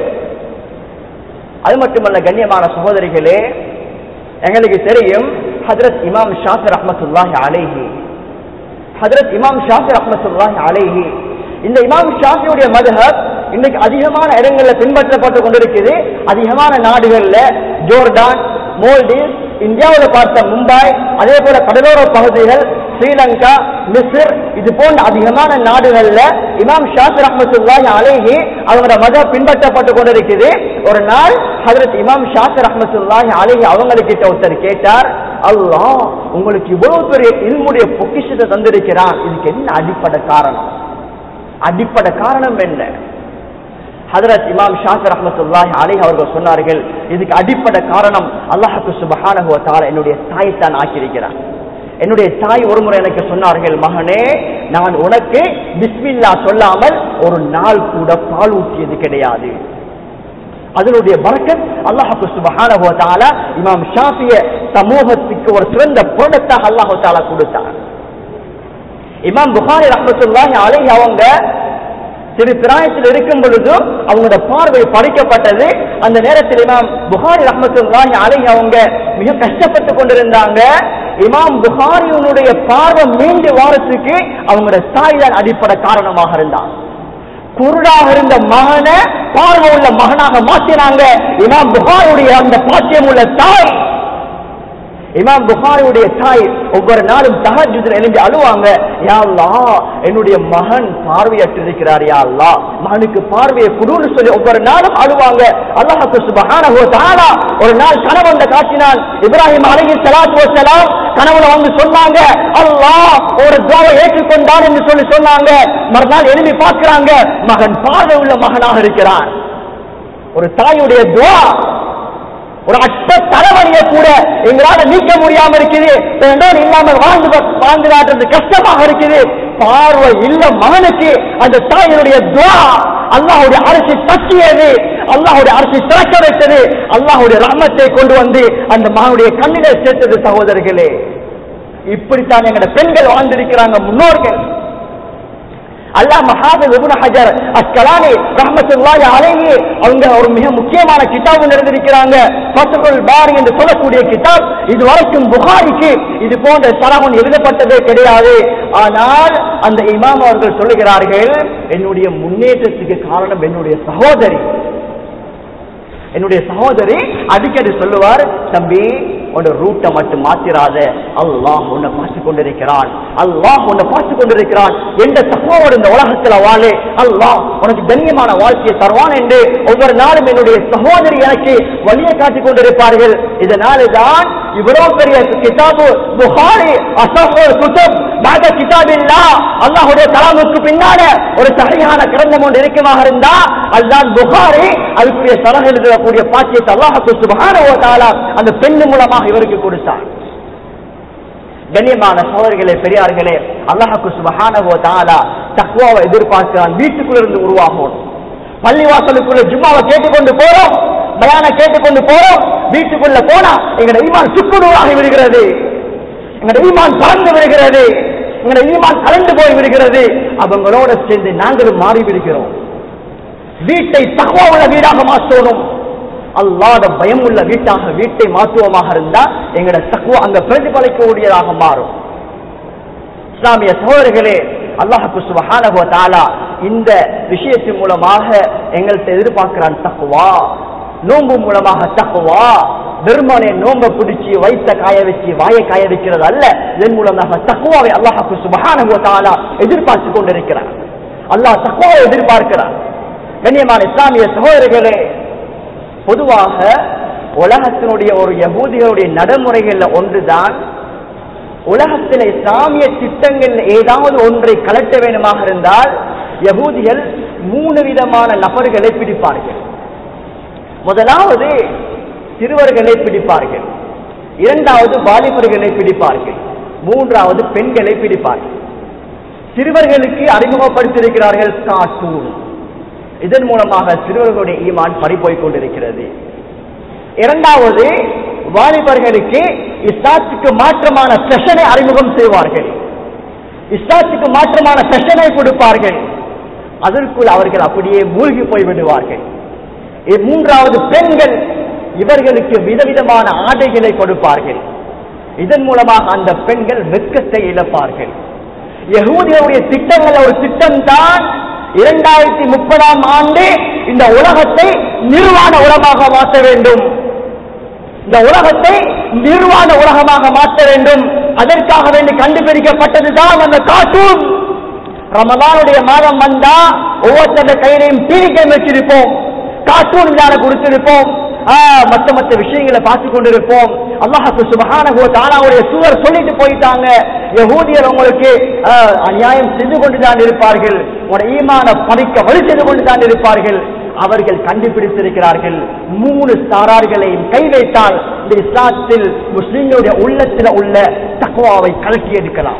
அது மட்டுமல்ல கண்ணியமான சகோதரிகளே எங்களுக்கு தெரியும் ஹதரத் இமாம் ஷாஃபி ரஹமத்துல்லாஹி அலைஹி ஹதரத் இமாம் ஷாஃபி ரஹமத்துல்லாஹி அலைஹி இந்த இமாம் ஷாஃபியுடைய மதுஹப் இன்னைக்கு அதிகமான இடங்கள்ல பின்பற்றப்பட்டு கொண்டிருக்குது அதிகமான நாடுகள்ல ஜோர்டான் மோல்டீவ்ஸ் இந்தியாவில் பார்த்த மும்பை அதே போல கடலோர பகுதிகள் ஸ்ரீலங்கா மிஸ்ர் இது போன்ற அதிகமான நாடுகள்ல இமாம் ஷாஃபி ரஹமத்துல்லாஹி அலைஹி அவங்களோட மதம் பின்பற்றப்பட்டு கொண்டிருக்குது ஒரு நாள் ஹதரத் இமாம் ஷாஃபி ரஹமத்துல்லாஹி அலைஹி அவங்கக்கிட்ட ஒருத்தர் கேட்டார் அல்லாஹ் உங்களுக்கு இவ்வளவு பெரிய இல்முடைய பொக்கிஷத்தை தந்திருக்கிறான் இதுக்கு என்ன அடிப்படை காரணம் அடிப்படை காரணம் என்ன ஹதரத் இமாம் ஷாஃபி ரஹமத்துல்லாஹி அலைஹி அவர்கள் சொன்னார்கள் இதுக்கு அடிப்படை காரணம் அல்லாஹ்க்கு சுபஹானஹு வ தஆலா என்னுடைய தாய்த்தான் ஆக்கியிருக்கிறான் என்னுடைய தாய் ஒரு முறை எனக்கு சொன்னார்கள் மகனே நான் உனக்கு பிஸ்மில்லா சொல்லாமல் ஒரு நாள் கூட பால் ஊற்றியது கிடையாது அதனுடைய பறக்கத் அல்லாஹு சுபஹானஹு வ தஆலா இமாம் ஷாஃபிய சமூகத்துக்கு ஒரு சிறந்த புரடத்தாக அல்லாஹு தஆலா கொடுத்தார் இமாம் புகாரி ரஹ்மத்துல்லாஹி அலைஹி அவங்க திரு பிராயத்தில் இருக்கும் பொழுது அவங்களோட பார்வை பறிக்கப்பட்டது அந்த நேரத்தில் இமாம் புகாரி ரஹ்மத்துல்லாஹி அலைஹி அவங்க மிக கஷ்டப்பட்டு கொண்டிருந்தாங்க இமாம் புகாரியுடைய பார்வை மீண்டு வாரத்துக்கு அவங்களோட தாய் தான் அடிப்படை காரணமாக இருந்தாங்க குருடாக இருந்த மகனை பார்வை உள்ள மகனாக மாற்றினாங்க இமாம் புகாருடைய அந்த பாக்கியம் உள்ள தாய் இமாம் புகாரியுடைய தாய் ஒவ்வொரு நாளும் தஹஜுதில் எழுந்து அழுவாங்க யா அல்லாஹ் என்னுடைய மகன் பார்வையற்றிருக்கிறார் யா அல்லாஹ் மகனுக்கு பார்வையை குடுன்னு சொல்லி ஒவ்வொரு நாளும் அழுவாங்க அல்லாஹ் சுபஹானஹு வ தஆலா ஒரு நாள் கனவண்ட காட்டினான் இப்ராஹிம் அலைஹி ஸலாத்து வஸலாம் கனவுல வந்து சொன்னாங்க அல்லாஹ் ஒரு துவாவை ஏற்றுக்கொண்டான் என்று சொல்லி சொன்னாங்க மறுநாள் எழுதி பார்க்கிறாங்க மகன் பார்வை உள்ள மகனாக இருக்கிறான் ஒரு தாயுடைய துவா ஒரு அட்ட தலைவலியை கூட எங்களால நீக்க முடியாம இருக்குது பெண்ணோடு இல்லாமல் வாழ்ந்து வாழ்ந்து காட்டுறது கஷ்டமாக இருக்குது பார்வை இல்ல மகனுக்கு அந்த தாயினுடைய துவா அல்லாஹுடைய அரசு தட்டியது அல்லாஹுடைய அரசு திறக்க வைத்தது அல்லாஹுடைய ரஹமத்தை கொண்டு வந்து அந்த மகனுடைய கண்ணிலே சேர்த்தது சகோதரர்களே இப்படித்தான் எங்கட பெண்கள் வாழ்ந்திருக்கிறாங்க முன்னோர்கள் அல்லாஹ் மஹாபில் இப்னு ஹஜர் அஸ்கலானி ரஹ்மத்துல்லாஹி அலைஹி அவங்க ஒரு மிக முக்கியமான கிதாப் எழுதியிருக்கிறாங்க ஃபத்ஹுல் பாரி என்று சொல்லக்கூடிய கிதாப் இது வரைக்கும் புகாரிக்கு இது போன்ற தரவன் எழுதப்பட்டதே கிடையாது ஆனால் அந்த இமாம் அவர்கள் சொல்லுகிறார்கள் என்னுடைய முன்னேற்றத்துக்கு காரணம் என்னுடைய சகோதரி என்னுடைய சகோதரி அடிக்கடி சொல்லுவார் தம்பி உன்னோட ரூட்டை மட்டும் மாத்திராத அல்லாஹ் உன்னை பார்த்து கொண்டிருக்கிறான் அல்லாஹ் உன்னை பார்த்து கொண்டிருக்கிறான் எந்த தப்போடு இந்த உலகத்துல வாழு அல்லாஹ் உனக்கு கண்ணியமான வாழ்க்கையை தருவான் என்று ஒவ்வொரு நாளும் என்னுடைய சகோதரி எனக்கு வழியை காட்டிக் கொண்டிருப்பார்கள் இதனால்தான் இவ்வளவு பெரிய கிதாபு புகாரி அசஹோர் குதுப் பாக கிதாபில்லா அல்லாஹுடைய கலாமுக்கு பின்னால ஒரு சரியான கிரந்தம் ஒன்று இருக்குமாக இருந்தா அதுதான் புகாரி அதுக்குரிய சரக எழுதக்கூடிய பாக்கியத்தை அல்லாஹுக்கு சுபஹானஹு வ தஆலா அந்த பெண் மூலமாக இவருக்கு கொடுத்தார் கண்ணியமான சோதரிகளே பெரியார்களே அல்லாஹுக்கு சுபஹானஹு வ தஆலா தக்வாவை எதிர்பார்க்கிறான் வீட்டுக்குள்ள இருந்து உருவாகும் பள்ளிவாசலுக்குள்ள ஜும்மாவை கேட்டுக்கொண்டு போறோம் பயான கேட்டுக்கொண்டு போறோம் வீட்டுக்குள்ள போனா எங்கட ஈமான் சுக்குநூறாகி விடுகிறது எங்கட ஈமான் பறந்து விடுகிறது எங்கட ஈமான் கலந்து போய் விடுகிறது அவங்களோட சேர்ந்து நாங்களும் மாறி விடுகிறோம் வீட்டை தகவல வீடாக மாற்றணும் அல்லாத பயம் உள்ள வீட்டாக வீட்டை மாற்றுவமாக இருந்தா எங்களோட தக்குவ அங்க பிரதிபலிக்கக்கூடியதாக மாறும் இஸ்லாமிய சகோதரர்களே அல்லாஹு சுபஹானஹு வ தஆலா இந்த விஷயத்தின் மூலமாக எங்கள்கிட்ட எதிர்பார்க்கிறான் தக்குவா நோன்பு மூலமாக தக்குவா வெறுமனே நோம்ப பிடிச்சி வைத்த காய வச்சு வாயை காய வைக்கிறது அல்ல இதன் மூலமாக தக்குவாவை அல்லாஹு சுபஹானஹு வ தஆலா எதிர்பார்த்து கொண்டிருக்கிறார் அல்லாஹ் தக்குவாவை எதிர்பார்க்கிறார் கண்ணியமான இஸ்லாமிய சகோதரர்களே பொதுவாக உலகத்தினுடைய ஒரு யகூதிகளுடைய நடைமுறைகள்ல ஒன்றுதான் உலகத்தில் இஸ்லாமிய திட்டங்கள் ஏதாவது ஒன்றை கலட்ட வேண்டுமாக இருந்தால் யகூதிகள் மூணு விதமான நபர்களை பிடிப்பார்கள் முதலாவது சிறுவர்களை பிடிப்பார்கள் இரண்டாவது வாலிபர்களை பிடிப்பார்கள் மூன்றாவது பெண்களை பிடிப்பார்கள் சிறுவர்களுக்கு அறிமுகப்படுத்தியிருக்கிறார்கள் கார்ட்டூன் இதன் மூலமாக சிறுவர்களுடைய ஈமான் பறிபோய் கொண்டிருக்கிறது இரண்டாவது வாலிபர்களுக்கு இஸ்லாத்துக்கு மாற்றமான செஷனை அறிமுகம் செய்வார்கள் இஸ்லாத்துக்கு மாற்றமான செஷனை கொடுப்பார்கள் அதற்குள் அவர்கள் அப்படியே மூழ்கி போய் விடுவார்கள் இ- மூன்றாவது பெண்கள் இவர்களுக்கு விதவிதமான ஆடைகளை கொடுப்பார்கள் இதன் மூலமாக அந்த பெண்கள் வெட்கத்தை இழப்பார்கள் யகூதிகளுடைய திட்டங்கள் ஒரு திட்டம் தான் இரண்டாயிரத்தி முப்பதாம் ஆண்டு இந்த உலகத்தை நிர்வாண உலகமாக மாற்ற வேண்டும் இந்த உலகத்தை நிர்வாண உலகமாக மாற்ற வேண்டும் அதற்காக வேண்டி கண்டுபிடிக்கப்பட்டதுதான் அந்த கார்ட்டூன் ரமதானுடைய மாதம் வந்தா ஒவ்வொருத்தர கையிலையும் பீரிக்கை வச்சிருப்போம் கார்ட்டூன் தான கொடுத்திருப்போம் ஆ, மத்த மத்த விஷயங்களை பார்த்து கொண்டிருப்போம் அல்லாஹு சுபஹானஹு வ தஆலாவுடைய சூழல் சொல்லிட்டு போயிட்டாங்க யகூதியர் உங்களுக்கு ஆ, அநியாயம் செய்து கொண்டு தான் இருப்பார்கள் உங்களுடைய ஈமான பறிக்க வழி செய்து கொண்டு தான் இருப்பார்கள் அவர்கள் கண்டுபிடித்திருக்கிறார்கள் மூணு சாரார்களையும் கை வைத்தால் இந்த இஸ்லாத்தில் முஸ்லிம்களுடைய உள்ளத்தில் உள்ள தக்குவாவை கலக்கி எடுக்கலாம்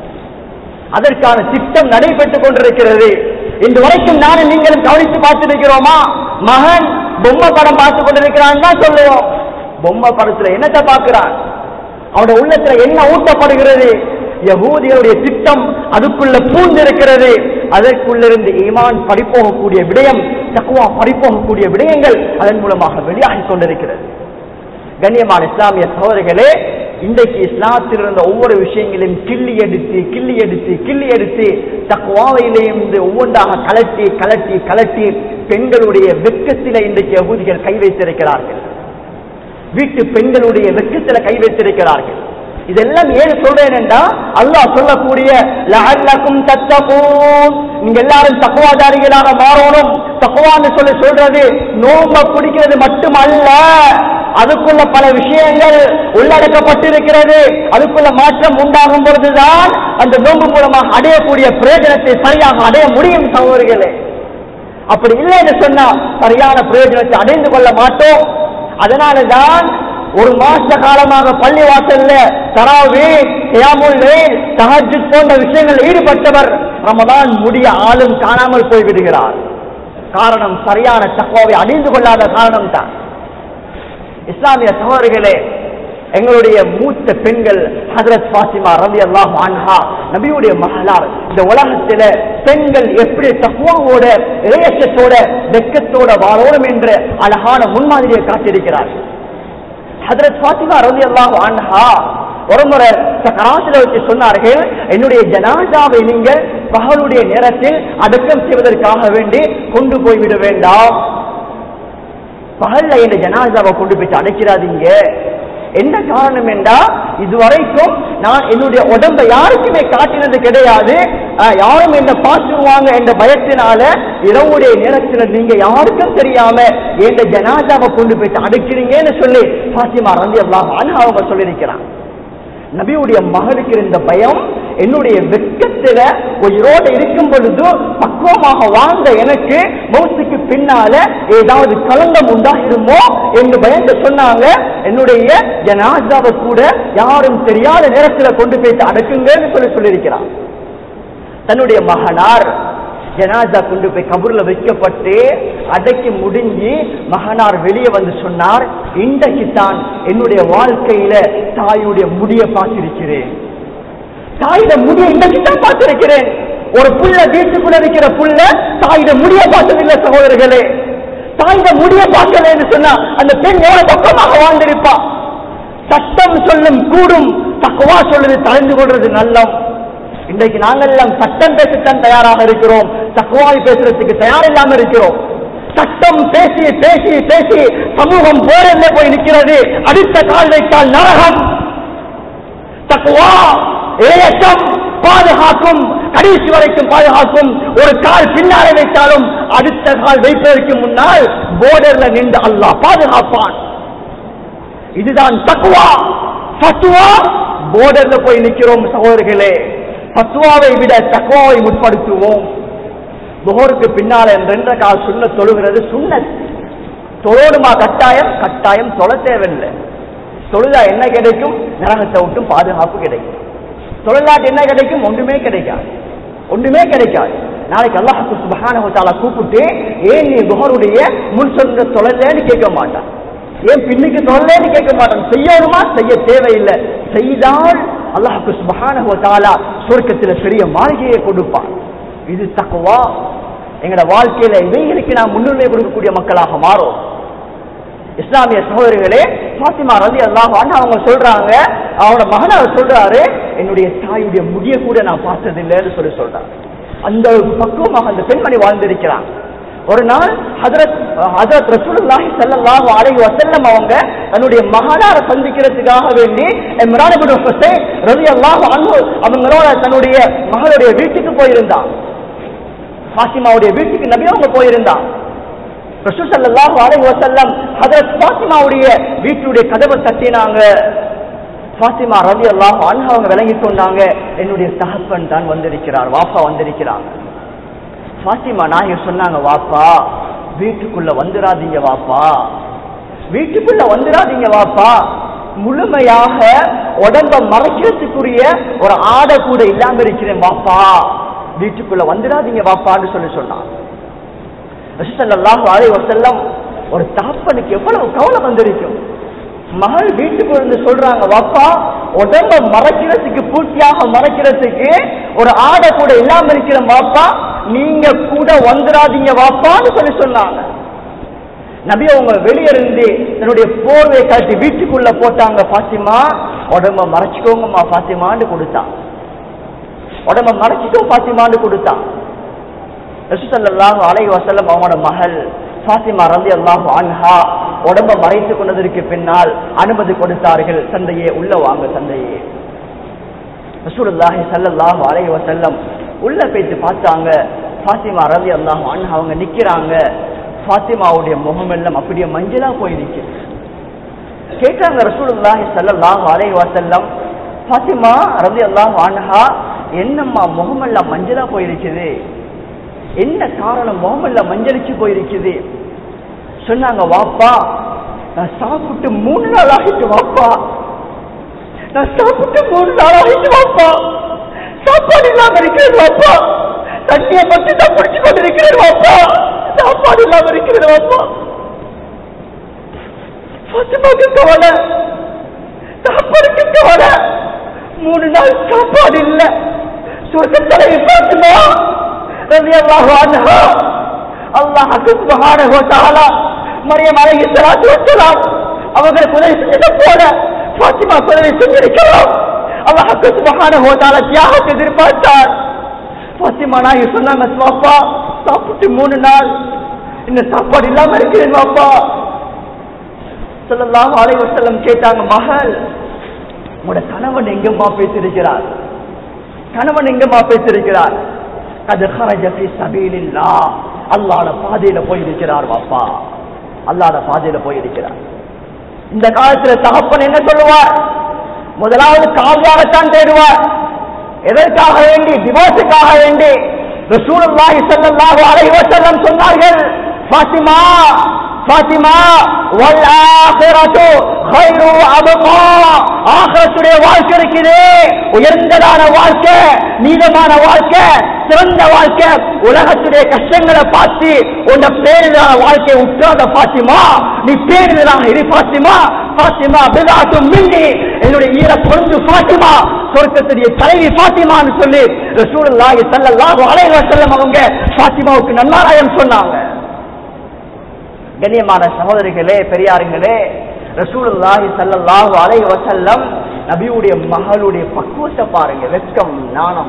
அதற்கான திட்டம் நடைபெற்றுக் கொண்டிருக்கிறது இன்று வரைக்கும் நானும் நீங்களும் கவனித்து பார்த்திருக்கிறோமா மகன் பொம்மை படம் பார்த்து கொண்டிருக்கிறான் தான் சொல்லுவோம் பொம்மை படத்துல என்னத்தை பார்க்கிறான் அவனுடைய உள்ளத்துல என்ன ஊட்டப்படுகிறது யகூதிகளுடைய திட்டம் அதுக்குள்ள பூந்திருக்கிறது அதற்குள்ளிருந்து ஈமான் பறிப்போகக்கூடிய விடயம் தக்குவா பறிப்போகக்கூடிய விடயங்கள் அதன் மூலமாக வெளியாகிக் கொண்டிருக்கிறது கண்ணியமான இஸ்லாமிய சகோதரிகளே இன்றைக்கு இஸ்லாத்தில் இருந்த ஒவ்வொரு விஷயங்களையும் கிள்ளி எடுத்து கிள்ளி எடுத்து கிள்ளி எடுத்து தக்குவாவிலேயும் இருந்து ஒவ்வொன்றாக கலட்டி கலட்டி கலட்டி பெண்களுடைய வெட்கத்தில இன்றைக்கு யகூதிகள் கை வைத்திருக்கிறார்கள் வீட்டு பெண்களுடைய வெட்கத்தில கை வைத்திருக்கிறார்கள் இதெல்லாம் ஏன் சொல்றேன் என்றா அல்லாஹ் சொல்லக்கூடிய லஅல்லக்கும் தத்தகூன் நீங்க எல்லாரும் தக்குவாதாரிகளாக மாறணும் தக்குவான்னு சொல்லி சொல்றது நோம்ப பிடிக்கிறது மட்டுமல்ல அதுக்குள்ள பல விஷயங்கள் உள்ளடக்கப்பட்டிருக்கிறது அதுக்குள்ள மாற்றம் உண்டாகும் பொழுதுதான் அந்த நோன்பு மூலமாக அடையக்கூடிய பிரயோஜனத்தை சரியாக அடைய முடியும் சகோதரிகளே அப்படி இல்லை என்று சொன்னா சரியான பிரயோஜனத்தை அடைந்து கொள்ள மாட்டோம் அதனாலதான் ஒரு மாச காலமாக பள்ளி வாசல்ல தராவே கியாமுல்லே தஹஜ்ஜுத் போன்ற விஷயங்கள் ஈடுபட்டவர் ரமதான் முடிய ஆளும் காணாமல் போய் விடுகிறார் காரணம் சரியான தக்குவாவை அடைந்து கொள்ளாத காரணம் தான் இஸ்லாமிய சகோதரிகளே எங்களுடைய மூத்த பெண்கள் ஹதரத் ஃபாத்திமா ரவி அல்லாஹ் அன்ஹா நபியுடைய மகளார் இந்த உலகத்தில பெண்கள் எப்படி தக்குவாவோட இறையச்சத்தோட வெக்கத்தோட வாழணும் என்ற அழகான முன்மாதிரியை காட்டியிருக்கிறார்கள் ஹதரத் ஃபாத்திமா ரவி அல்லாஹ் அன்ஹா ஒரு முறை கராசில வச்சு சொன்னார்கள் என்னுடைய ஜனாதாவை நீங்கள் பகலுடைய நேரத்தில் அடக்கம் செய்வதற்காக வேண்டி கொண்டு போய்விட வேண்டாம் பகல்ல இந்த ஜனாதாவை கொண்டு போய் அடைக்கிறாதீங்க என்ன காரணம் என்றா இதுவரைக்கும் நான் என்னுடைய உடம்பை யாருக்குமே காட்டினது கிடையாது அஹ், யாரும் என்ன பார்த்துருவாங்க என்ற பயத்தினால இரவுடைய நேரத்துல நீங்க யாருக்கும் தெரியாம எந்த ஜனாதாவை கொண்டு போய் அடைக்கிறீங்கன்னு சொல்லி பாத்திமா ரந்தி அல்லாஹ் அவங்க சொல்லியிருக்கிறான் நபியுடைய மகளுக்கு இருந்த பயம் என்னுடைய வெட்கத்தில உயிரோடு இருக்கும் பொழுது பக்குவமாக வாழ்ந்த எனக்கு மௌத்துக்கு பின்னால ஏதாவது களங்கம் உண்டாகிருமோ என்று பயந்து சொன்னாங்க என்னுடைய ஜனாதாவை கூட யாரும் தெரியாத நேரத்தில் கொண்டு போய் அடக்குங்கன்னு சொல்லி சொல்லியிருக்கிறான் தன்னுடைய மகனார் ஜனாதா கொண்டு போய் கபூர்ல வைக்கப்பட்டு அடக்கி முடிஞ்சு மகனார் வெளியே வந்து சொன்னார் இன்றைக்கு தான் என்னுடைய வாழ்க்கையில தாயுடைய முடிய பார்த்திருக்கிறேன் தாயுடைய முடிய இன்றைக்கு தான் பார்த்திருக்கிறேன் ஒரு புள்ள வீட்டுக்குள்ள இருக்கிற புள்ள தாயிட முடிய பார்த்ததில்லை சகோதரர்களே தாயிட முடிய பார்க்கலன்னு சொன்னா அந்த பெண் எவ்வளவு பக்கமாக வாழ்ந்திருப்பா சட்டம் சொல்லும் கூடும் தக்குவா சொல்லுது தலைந்து கொள்றது நல்லம் இன்றைக்கு நாங்கள் எல்லாம் சட்டம் பேசத்தான் தயாராக இருக்கிறோம் தக்குவாய் பேசுறதுக்கு தயார் இல்லாம இருக்கிறோம் சட்டம் பேசி பேசி பேசி சமூகம் போரல்ல போய் நிற்கிறது அடுத்த கால் வைத்தால் நரகம் தக்குவா ஏயக்கம் பாதுகாக்கும் கடைசி வரைக்கும் பாதுகாக்கும் ஒரு கால் பின்னாலே வைத்தாலும் அடுத்த கால் வைப்பதற்கு முன்னால் போர்டர்ல நின்று அல்லாஹ் பாதுகாப்பான் இதுதான் தக்குவா ஃபத்துவா போர்டர்ல போய் நிற்கிறோம் சகோதரர்களே ஃபத்துவாவை விட தக்குவாவை முற்படுத்துவோம் துஹருக்கு பின்னால ரெண்ட கால் சுண்ண தொழுகிறது சுண்ணத் தொழோடுமா கட்டாயம் கட்டாயம் தொழ தேவையில்லை தொழுதா என்ன கிடைக்கும் நரகத்தை விட்டும் பாதுகாப்பு கிடைக்கும் தொழிலாட்டு என்ன கிடைக்கும் ஒன்றுமே கிடைக்காது ஒன்றுமே கிடைக்காது நாளைக்கு அல்லாஹு சுபஹானஹு தஆலா கூப்பிட்டு ஏன் நீ துஹருடைய முன் சொன்ன தொழலன்னு கேட்க மாட்டான் ஏன் பின்னுக்கு தொழலன்னு கேட்க மாட்டான் செய்யணுமா செய்ய தேவையில்லை செய்தால் அல்லாஹு சுபஹானஹு தஆலா சொர்க்கத்தில் பெரிய மாளிகையை கொடுப்பான் இது தக்குவா எங்களோட வாழ்க்கையில இவைகளுக்கு நாம் முன்னுரிமை கொடுக்கக்கூடிய மக்களாக மாறும் இஸ்லாமிய சகோதரிகளே பாத்திமா ரதி அல்லாஹ் அவங்க சொல்றாங்க அவனோட மகன் அவர் சொல்றாரு என்னுடைய தாயுடைய முடிய கூட நான் பார்த்ததில்லைன்னு சொல்லி சொல்றாங்க அந்த பக்குவமாக அந்த பெண்மணி வாழ்ந்திருக்கிறான் ஒரு நாள் ஹதரத் ஹதரத் ரசூலுல்லாஹி ஸல்லல்லாஹு அலைஹி வஸல்லம் அவங்க தன்னுடைய மகனார சந்திக்கிறதுக்காக வேண்டி இம்ரான் இப்னு ஹுசைன் ரலியல்லாஹு அன்ஹு அவங்களோட தன்னுடைய மகளுடைய வீட்டுக்கு போயிருந்தான் ஃபாத்திமாவுடைய வீட்டுக்கு நபி அவங்க போயிருந்தான் ரசூல் ஸல்லல்லாஹு அலைஹி வஸல்லம் ஹஜரத் ஃபாத்திமாவுடைய வீட்டுடைய கதவை தட்டினாங்க ஃபாத்திமா ரலியல்லாஹு அன்ஹா அவங்க விளங்கி கொண்டாங்க என்னுடைய தகப்பன் தான் வந்திருக்கிறார் வாப்பா வந்திருக்கிறாங்க ஃபாத்திமா நாயகர் சொன்னாங்க வாப்பா வீட்டுக்குள்ள வந்துடாதீங்க வாப்பா வீட்டுக்குள்ள வந்துடாதீங்க வாப்பா முழுமையாக உடம்ப மறைக்கிறதுக்குரிய ஒரு ஆடை கூட இல்லாம இருக்கிறேன் வாப்பா வீட்டுக்குள்ள வந்துடாதீங்க வாப்பான்னு சொல்லி சொன்னான் ரசூலுல்லாஹி அலைஹி வஸல்லம் ஒரு தகப்பனுக்கு எவ்வளவு கவலை வந்திருக்கும் மகள் வீட்டுக்கு இருந்து சொல்றாங்க வாப்பா உடம்ப மறைக்கிறதுக்கு பூர்த்தியாக மறைக்கிறதுக்கு ஒரு ஆடை கூட இல்லாம இருக்கிற வாப்பா நீங்க கூட வந்துடாதீங்க வாப்பான்னு சொல்லி சொன்னாங்க நபி அவங்க வெளியிருந்து தன்னுடைய போர்வையை காட்டி வீட்டுக்குள்ள போட்டாங்க பாத்திமா உடம்ப மறைச்சுக்கோங்கம்மா பாத்திமான்னு கொடுத்தான் உடம்ப மறைச்சிட்டோ பாத்திமான்னு கொடுத்தான் ரசூசல்லாஹு அலைஹி வஸல்லம் அவங்களோட மகள் ஃபாத்திமா ரலியல்லாஹு அன்ஹா உடம்ப மறைத்துக் கொண்டதற்கு பின்னால் அனுமதி கொடுத்தார்கள் தந்தையே உள்ள வாங்க தந்தையே ரசூலுல்லாஹி ஸல்லல்லாஹு அலைஹி வஸல்லம் உள்ள போயிட்டு பார்த்தாங்க ஃபாத்திமா ரலியல்லாஹு அன்ஹா அவங்க நிக்கிறாங்க ஃபாத்திமாவுடைய முகம் எல்லாம் அப்படியே மஞ்சளா போயிருக்கு கேட்டாங்க ரசூலுல்லாஹி ஸல்லல்லாஹு அலைஹி வஸல்லம் ஃபாத்திமா ரலியல்லாஹு அன்ஹா என்னம்மா முகமெல்லாம் மஞ்சளா போயிருக்குது என்ன காரணம் முகமெல்லாம் மஞ்சளிச்சு போயிருக்குது சொன்னாங்க வாப்பா நான் சாப்பிட்டு மூணு நாள் ஆகிட்டு வாப்பா நான் சாப்பிட்டு மூணு நாள் ஆகிட்டு வாப்பா சாப்பாடு இல்லாம இருக்கிறது வாப்பா தண்ணியை மட்டும் தான் குடிச்சு கொண்டு இருக்கிறது வாப்பா சாப்பாடு இல்லாம இருக்கிறது வாப்பா பாத்திமாக்கு கவலை சாப்பாடுக்கு கவலை மூணு நாள் சாப்பாடு இல்லை சொர்க்கத்தலை பாத்துமா رضي الله عنها الله سبحانه وتعالى மரியம் அலைஹி ஸலாத்து வஸலாம் அவங்களுக்கு உதவி செஞ்சத போல ஃபாத்திமா உதவி செஞ்சிருக்கலாம் அல்லாஹ் சுப்ஹானஹு வ தஆலா தியாகத்தை எதிர்பார்த்தார் ஃபாத்திமா நாயகி சொன்னாங்க பாப்பா சாப்பிட்டு மூணு நாள் இந்த சாப்பாடு இல்லாம இருக்கிறேன் பாப்பா ஸல்லல்லாஹு அலைஹி வஸல்லம் கேட்டாங்க மகள் உங்களோட கணவன் எங்கம்மா பேசியிருக்கிறார் கணவன் எங்கம்மா பேசியிருக்கிறார் அது ஹரஜ ஃபி சபீலில்லாஹ் அல்லாஹ்ட பாதையில போய் இருக்கிறார் வாப்பா அல்லாஹ்ட பாதையில போய் இருக்கிறார் இந்த காலத்துல தகப்பன் என்ன சொல்லுவார் முதலாவது காவியாகத்தான் தேடுவார் எதற்காக வேண்டி டிவோர்ஸுக்காக வேண்டி ரசூலுல்லாஹி ஸல்லல்லாஹு அலைஹி வஸல்லம் சொன்னார்கள் ஃபாத்திமா ஃபாத்திமா வல் ஆখিরাতু கைரு அபகா ஆখিরাத்துடைய வாழ்க்கை வாழ்க்கை இருக்குது உயர்ந்ததான வாழ்க்கை நீதமான வாழ்க்கை சிறந்த வாழ்க்கை உலகத்துடைய கஷ்டங்களை பார்த்து உன்னை பேரிலான வாழ்க்கையை உற்றாத பாத்திமா நீ பேரிலான இரு பாத்திமா பாத்திமா பிதாட்டும் மின்னி என்னுடைய ஈர பொருந்து பாத்திமா சொர்க்கத்துடைய தலைவி பாத்திமான்னு சொல்லி ரசூலுல்லாஹி ஸல்லல்லாஹு அலைஹி வஸல்லம் அவங்க பாத்திமாவுக்கு நன்மாராயம் சொன்னாங்க கண்ணியமான சகோதரிகளே பெரியாருங்களே ரசூலுல்லாஹி ஸல்லல்லாஹு அலைஹி வஸல்லம் நபியுடைய மகளுடைய பக்குவத்தை பாருங்க வெட்கம் நாணம்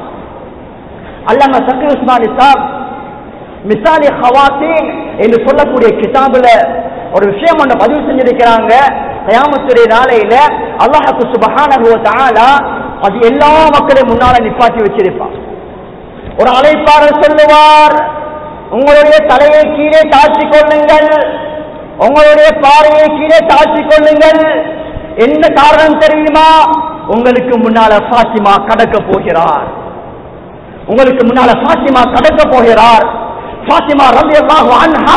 அல்லாம சக்கி உஸ்மானி சாப் மிசாலி ஹவாத்தீன் என்று சொல்லக்கூடிய கிதாபுல ஒரு விஷயம் ஒன்று பதிவு செஞ்சிருக்கிறாங்க கயாமத்துடைய நாளையில அல்லாஹுக்கு சுபஹானஹு வ தஆலா அது எல்லா மக்களையும் முன்னால நிப்பாட்டி வச்சிருப்பான் ஒரு அழைப்பாளர் சொல்லுவார் உங்களுடைய தலையை கீழே தாழ்த்திக் கொள்ளுங்கள் உங்களுடைய பாறையை கீழே தாழ்த்திக் கொள்ளுங்கள் என்ன காரணம் தெரியுமா உங்களுக்கு முன்னால பாத்திமா கடக்க போகிறார் உங்களுக்கு முன்னால பாத்திமா கடக்க போகிறார் பாத்திமா ரலியல்லாஹு அன்ஹா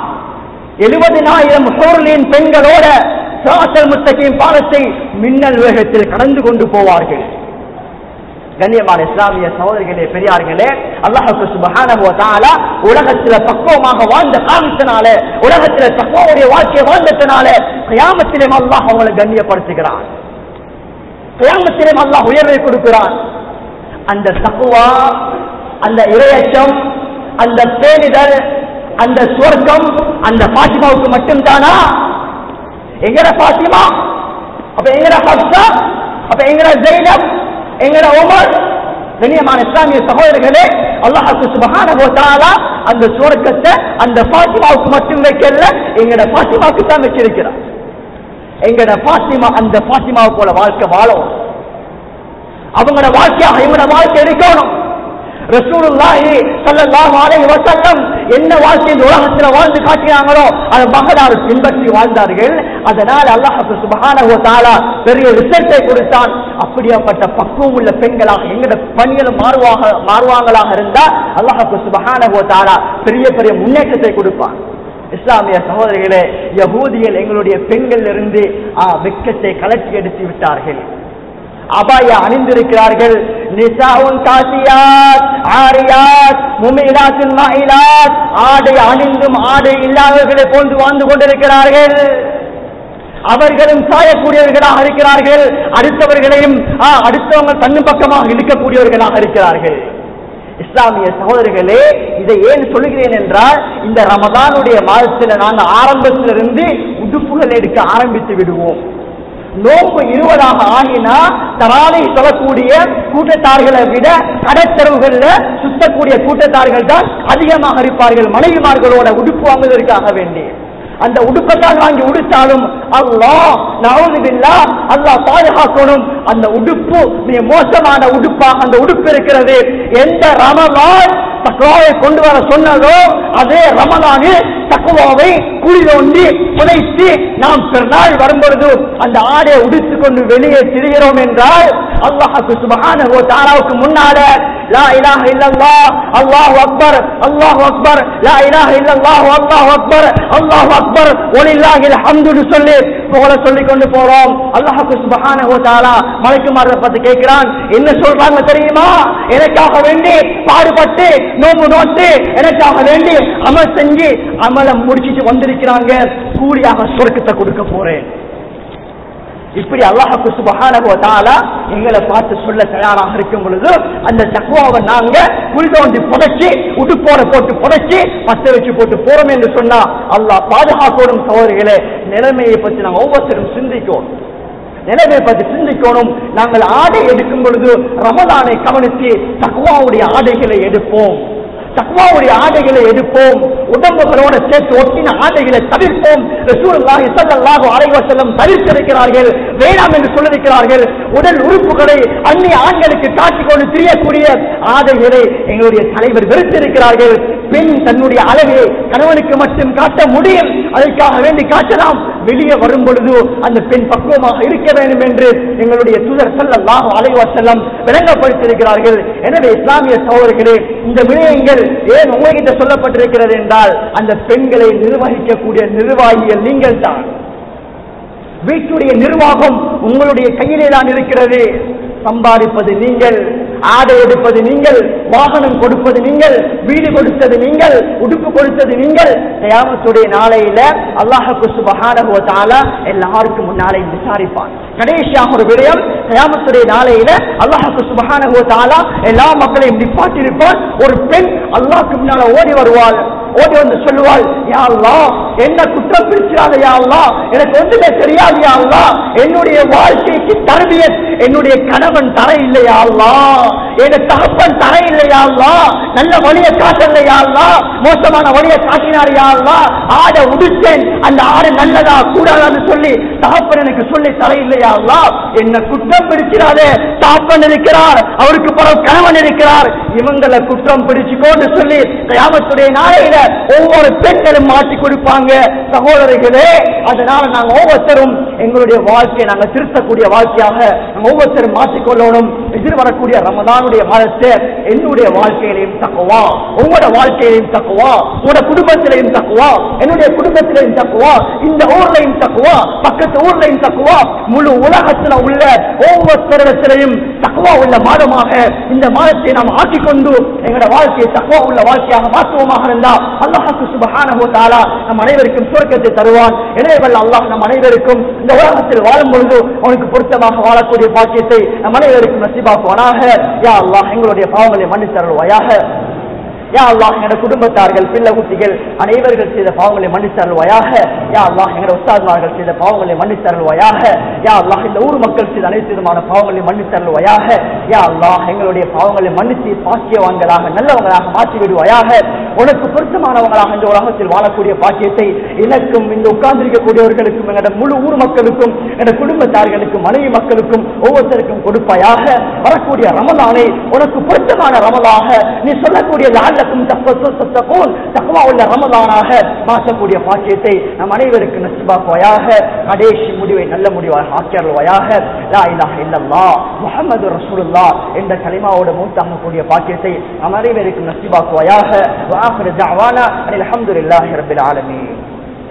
எழுபதினாயிரம் ஹோர்லின் பெண்களோட சாசல் முத்தகின் பாலத்தை மின்னல் வேகத்தில் கடந்து கொண்டு போவார்கள் கண்ணியமான இஸ்லாமிய சகோதரிகளே பெரியார்களே அல்லாஹுக்கு சுபஹானஹு வ தஆலா உலகத்துல பக்குவமாக வாழ்ந்த காரணத்தினால உலகத்துல தக்குவாவுடைய வாழ்க்கையை வாழ்ந்ததுனால கியாமத்திலே அல்லாஹ் அவங்களை கண்ணியப்படுத்துகிறான் கியாமத்திலே அல்லாஹ் உயர்வை கொடுக்கிறான் அந்த தக்குவா அந்த இரையச்சம் அந்த பேணிதல் அந்த சுவர்க்கம் அந்த பாத்திமாவுக்கு மட்டும்தானா எங்கட பாத்திமா அப்ப எங்கட ஹப்சா அப்ப எங்கட ஜெயினப் எங்கட உமர் கண்ணியமான இஸ்லாமிய சகோதரர்களே அல்லாஹுக்கு சுபஹானஹு வ தஆலா அந்த சுவர்க்கத்தை அந்த பாத்திமாவுக்கு மட்டும் வைக்கல எங்கட பாத்திமாவுக்கு தான் வச்சிருக்கிறார் எங்கட பாத்திமா அந்த பாத்திமாவை போல வாழ்க்கை வாழும் அவங்களோட வாழ்க்கையாக இவங்களோட வாழ்க்கை இருக்கணும் ரசூலுல்லாஹி ஸல்லல்லாஹு அலைஹி வஸல்லம் என்ன வாழ்க்கை இந்த உலகத்துல வாழ்ந்து காட்டினாங்களோ அதை மகனார் பின்பற்றி வாழ்ந்தார்கள் அதனால் அல்லாஹ் சுப்ஹானஹு வ தஆலா பெரிய ரிசல்ட்டை கொடுத்தான் அப்படியாப்பட்ட பக்குவம் உள்ள பெண்களாக எங்கட பணிகளும் மாறுவாக மாறுவாங்களாக இருந்தா அல்லாஹ் சுப்ஹானஹு வ தஆலா பெரிய பெரிய முன்னேற்றத்தை கொடுப்பான் இஸ்லாமிய சகோதரிகளே யகூதிகள் எங்களுடைய பெண்கள் இருந்து வெக்கத்தை கலட்டி எடுத்து விட்டார்கள் அபாயா அணிந்திருக்கிறார்கள் நிசாவுன் காசியாத் ஆரியாத் முமிலாத்துன் மஹிலாத் ஆடை அணிந்தும் ஆடை இல்லாதவர்களை போன்று வாழ்ந்து கொண்டிருக்கிறார்கள் அவர்களும் சாயக்கூடியவர்களாக இருக்கிறார்கள் அடுத்தவர்களையும் ஆ, அடுத்தவங்க தன்னு பக்கமாக இழுக்கக்கூடியவர்களாக இருக்கிறார்கள் இஸ்லாமிய சகோதரர்களே இதை ஏன் சொல்லுகிறேன் என்றால் இந்த ரமதானுடைய மாதத்தில் நாங்கள் ஆரம்பத்திலிருந்து உடுப்புகள் எடுக்க ஆரம்பித்து விடுவோம் நோன்பு இருபதாக ஆகினா தராலை சொல்லக்கூடிய கூட்டத்தார்களை விட கடத்தரவுகள்ல சுத்தக்கூடிய கூட்டத்தார்கள் தான் அதிகமாக இருப்பார்கள் மனைவிமார்களோட உடுப்பு வாங்குவதற்காக வேண்டி அந்த உடுப்பத்தான் வாங்கி உடுத்தாலும் அல்லாஹ் நவுதுபில்லா அல்லாஹ் பாதுகாக்கணும் அந்த உடுப்பு மிக மோசமான உடுப்பாக அந்த உடுப்பு இருக்கிறது எந்த ரமலான் தக்குவாவை கொண்டு வர சொன்னதோ அதே ரமலானில் தக்குவாவை குழி தோண்டி புதைத்து நாம் பெருநாள் வரும்பொழுது அந்த ஆடை உடுத்துக் கொண்டு வெளியே திரிகிறோம் என்றால் அல்லாஹுக்கு சுபஹானஹு வ தஆலாவுக்கு முன்னால லா இலாஹ இல்லல்லாஹ் அல்லாஹு அக்பர் அல்லாஹு அக்பர் லா இலாஹ இல்லல்லாஹ் அல்லாஹு அக்பர் அல்லாஹு அக்பர் வலில்லாஹில் ஹம்துன்னு சொல்லி புகழ சொல்லி கொண்டு போறோம் அல்லாஹுக்கு சுபஹானஹு வ தஆலா மலைக்குமாரரை பார்த்து கேட்கிறான் என்ன சொல்றாங்க தெரியுமா எனக்காக வேண்டி பாடுபட்டு நோம்பு நோட்டு எனக்காக வேண்டி அமல் செஞ்சு அமலை முடிச்சிட்டு வந்திருக்கிறாங்க கூலியாக சொர்க்கத்தை கொடுக்க போறேன் இப்படி அல்லாஹுக்கு சுபஹானஹு வ தஆலா எங்களை பார்த்து சொல்ல தயாராக இருக்கும் பொழுது அந்த தக்குவாவை நாங்க புல் தோண்டி புதைச்சி உடுப்போட போட்டு புதைச்சி பத்த வச்சு போட்டு போறோம் என்று சொன்னா அல்லாஹ் பாதுகாக்கணும் சகோதரிகளே நிலைமையை பற்றி நாங்கள் ஒவ்வொருத்தரும் சிந்திக்கணும் நிலைமையை பற்றி சிந்திக்கணும் நாங்கள் ஆடை எடுக்கும் பொழுது ரமலானை கவனித்து தக்குவாவுடைய ஆடைகளை எடுப்போம் தக்வாவுடைய ஆடைகளை எடுப்போம் உடம்புகளோட சேர்த்து ஒட்டின ஆடைகளை தவிர்ப்போம் ரசூலுல்லாஹி ஸல்லல்லாஹு அலைஹி வஸல்லம் தவிர்த்திருக்கிறார்கள் வேண்டாம் என்று சொல்லியிருக்கிறார்கள் உடல் உறுப்புகளை அந்நிய ஆண்களுக்கு காட்டிக் கொண்டு திரியக்கூடிய ஆடைகளை எங்களுடைய தலைவர் வெறுத்திருக்கிறார்கள் பெண் தன்னுடைய அளவை கணவனுக்கு மட்டும் காட்ட முடியும் அதற்காக வேண்டி காட்டலாம் வெளியே வரும் பொழுது அந்த பெண் பக்குவமாக இருக்க வேண்டும் என்று எங்களுடைய தூதர் ஸல்லல்லாஹு அலைஹி வஸல்லம் விளங்கப்படுத்தியிருக்கிறார்கள் எனவே இஸ்லாமிய சகோதரர்களே இந்த விடயங்கள் ஏன் உங்ககிட்ட சொல்லப்பட்டிருக்கிறது என்றால் அந்த பெண்களை நிர்வகிக்கக்கூடிய நிர்வாகிகள் நீங்கள் தான் வீட்டுடைய நிர்வாகம் உங்களுடைய கையிலே தான் இருக்கிறது சம்பாதிப்பது நீங்கள் ஆடை எடுப்பது நீங்கள் வாகனம் கொடுப்பது நீங்கள் வீடு கொடுத்தது நீங்கள் உடுப்பு கொடுத்தது நீங்கள் கயாமத்துடைய நாளையில அல்லாஹுக்கு சுபஹானஹு வ தஆலா எல்லாருக்கும் முன்னாலே விசாரிப்பான் கடைசியாக ஒரு விடயம் கயாமத்துடைய நாளையில அல்லாஹுக்கு சுபஹானஹு வ தஆலா எல்லா மக்களையும் நிப்பாட்டியிருப்பான் ஒரு பெண் அல்லாஹ்க்கு முன்னால ஓடி வருவாள் ஓடி வந்து சொல்லுவாள் யா அல்லாஹ் என்ன குற்றம் பிடிச்சாத யா அல்லாஹ் எனக்கு ஒன்றுமே தெரியாது யா அல்லாஹ் என்னுடைய வாழ்க்கைக்கு தரபியத் என்னுடைய கணவன் தர இல்லையா அல்லாஹ் என் தகப்பன் தர இல்லையா அல்லாஹ் நல்ல வழியை காட்டலையா அல்லாஹ் மோசமான வழியை காட்டினார் யா அல்லாஹ் ஆட உடுத்தேன் அந்த ஆடு நல்லதா கூடாதான்னு சொல்லி தகப்பன் எனக்கு சொல்லி தர இல்லையா அல்லாஹ் என்ன குற்றம் பிடிக்கிறாரே தகப்பன் இருக்கிறார் அவருக்கு பிறகு கணவன் இருக்கிறார் இவங்களை குற்றம் பிடிச்சுக்கோன்னு சொல்லி கயாமத்துடைய நாளையில ஒவ்வொரு பெண்களும் மாற்றி கொடுப்பாங்க சகோதரிகளே அதனால நாங்க ஒவ்வொருத்தரும் எங்களுடைய வாழ்க்கையை நாங்க திருத்தக்கூடிய வாழ்க்கையாக நாங்க ஒவ்வொருத்தரும் மாற்றிக்கொள்ளணும் எதிர்வரக்கூடிய ரமதானுடைய மாதத்தை என்னுடைய வாழ்க்கையிலையும் தக்குவா உங்களோட வாழ்க்கையிலையும் தக்குவா உங்களோட குடும்பத்திலையும் தக்குவா என்னுடைய குடும்பத்திலையும் தக்குவா இந்த ஊர்லையும் தக்குவா பக்கத்து ஊர்லையும் தக்குவா முழு உலகத்துல உள்ள ஒவ்வொருத்தரிடத்திலையும் தக்குவா உள்ள மாதமாக இந்த மாதத்தை நாம் ஆக்கிக்கொண்டு எங்களோட வாழ்க்கையை தக்குவா உள்ள வாழ்க்கையாக மாற்றுவோமாக இருந்தா அல்லாஹுக்கு சுபஹானஹு தஆலா நம் அனைவருக்கும் சுவர்க்கத்தை தருவான் எனவே வல்ல அல்லாஹ் நம் அனைவருக்கும் இந்த உலகத்தில் வாழும் பொழுது அவனுக்கு பொருத்தமாக வாழக்கூடிய பாக்கியத்தை நம் அனைவருக்கும் நசிபாக்குவானாக யா அல்லாஹ் எங்களுடைய பாவங்களை மன்னித்தருள்வாயாக யா அல்லாஹ் எங்களோட குடும்பத்தார்கள் பிள்ளை குட்டிகள் அனைவர்கள் செய்த பாவங்களை மன்னித்தருள்வாயாக யா அல்லாஹ் எங்களோட உஸ்தாத்மார்கள் செய்த பாவங்களை மன்னித்தருள்வாயாக யா அல்லாஹ் இந்த ஊர் மக்கள் செய்த அனைத்து விதமான பாவங்களை மன்னித்தருள்வாயாக யா அல்லாஹ் எங்களுடைய பாவங்களை மன்னித்து பாக்கியவான்களாக நல்லவங்களாக மாற்றி விடுவாயாக உனக்கு பொருத்தமானவங்களாக இந்த உலகத்தில் வாழக்கூடிய பாக்கியத்தை எனக்கும் இந்த உட்கார்ந்திருக்கக்கூடியவர்களுக்கும் எங்களோட முழு ஊர் மக்களுக்கும் எங்களோட குடும்பத்தார்களுக்கும் மனைவி மக்களுக்கும் ஒவ்வொருத்தருக்கும் கொடுப்பாயாக வரக்கூடிய ரமலானை உனக்கு பொருத்தமான ரமலாக நீ சொல்லக்கூடிய லாலக்கும் தப்போன் தக்குவா உள்ள ரமலானாக மாற்றக்கூடிய பாக்கியத்தை நம் அனைவருக்கு நசிபாக்குவாயாக கடைசி முடிவை நல்ல முடிவாக ஆக்கியருள்வாயாக லா இலாஹ இல்லல்லாஹ் முஹம்மது ரசூலுல்லாஹ் என்ற கலிமாவோட மூத்தாகக்கூடிய பாக்கியத்தை நம் அனைவருக்கு நசிபாக்குவாயாக வாஹிரு தஅவானா அல்ஹம்துலில்லாஹி ரப்பில் ஆலமீன்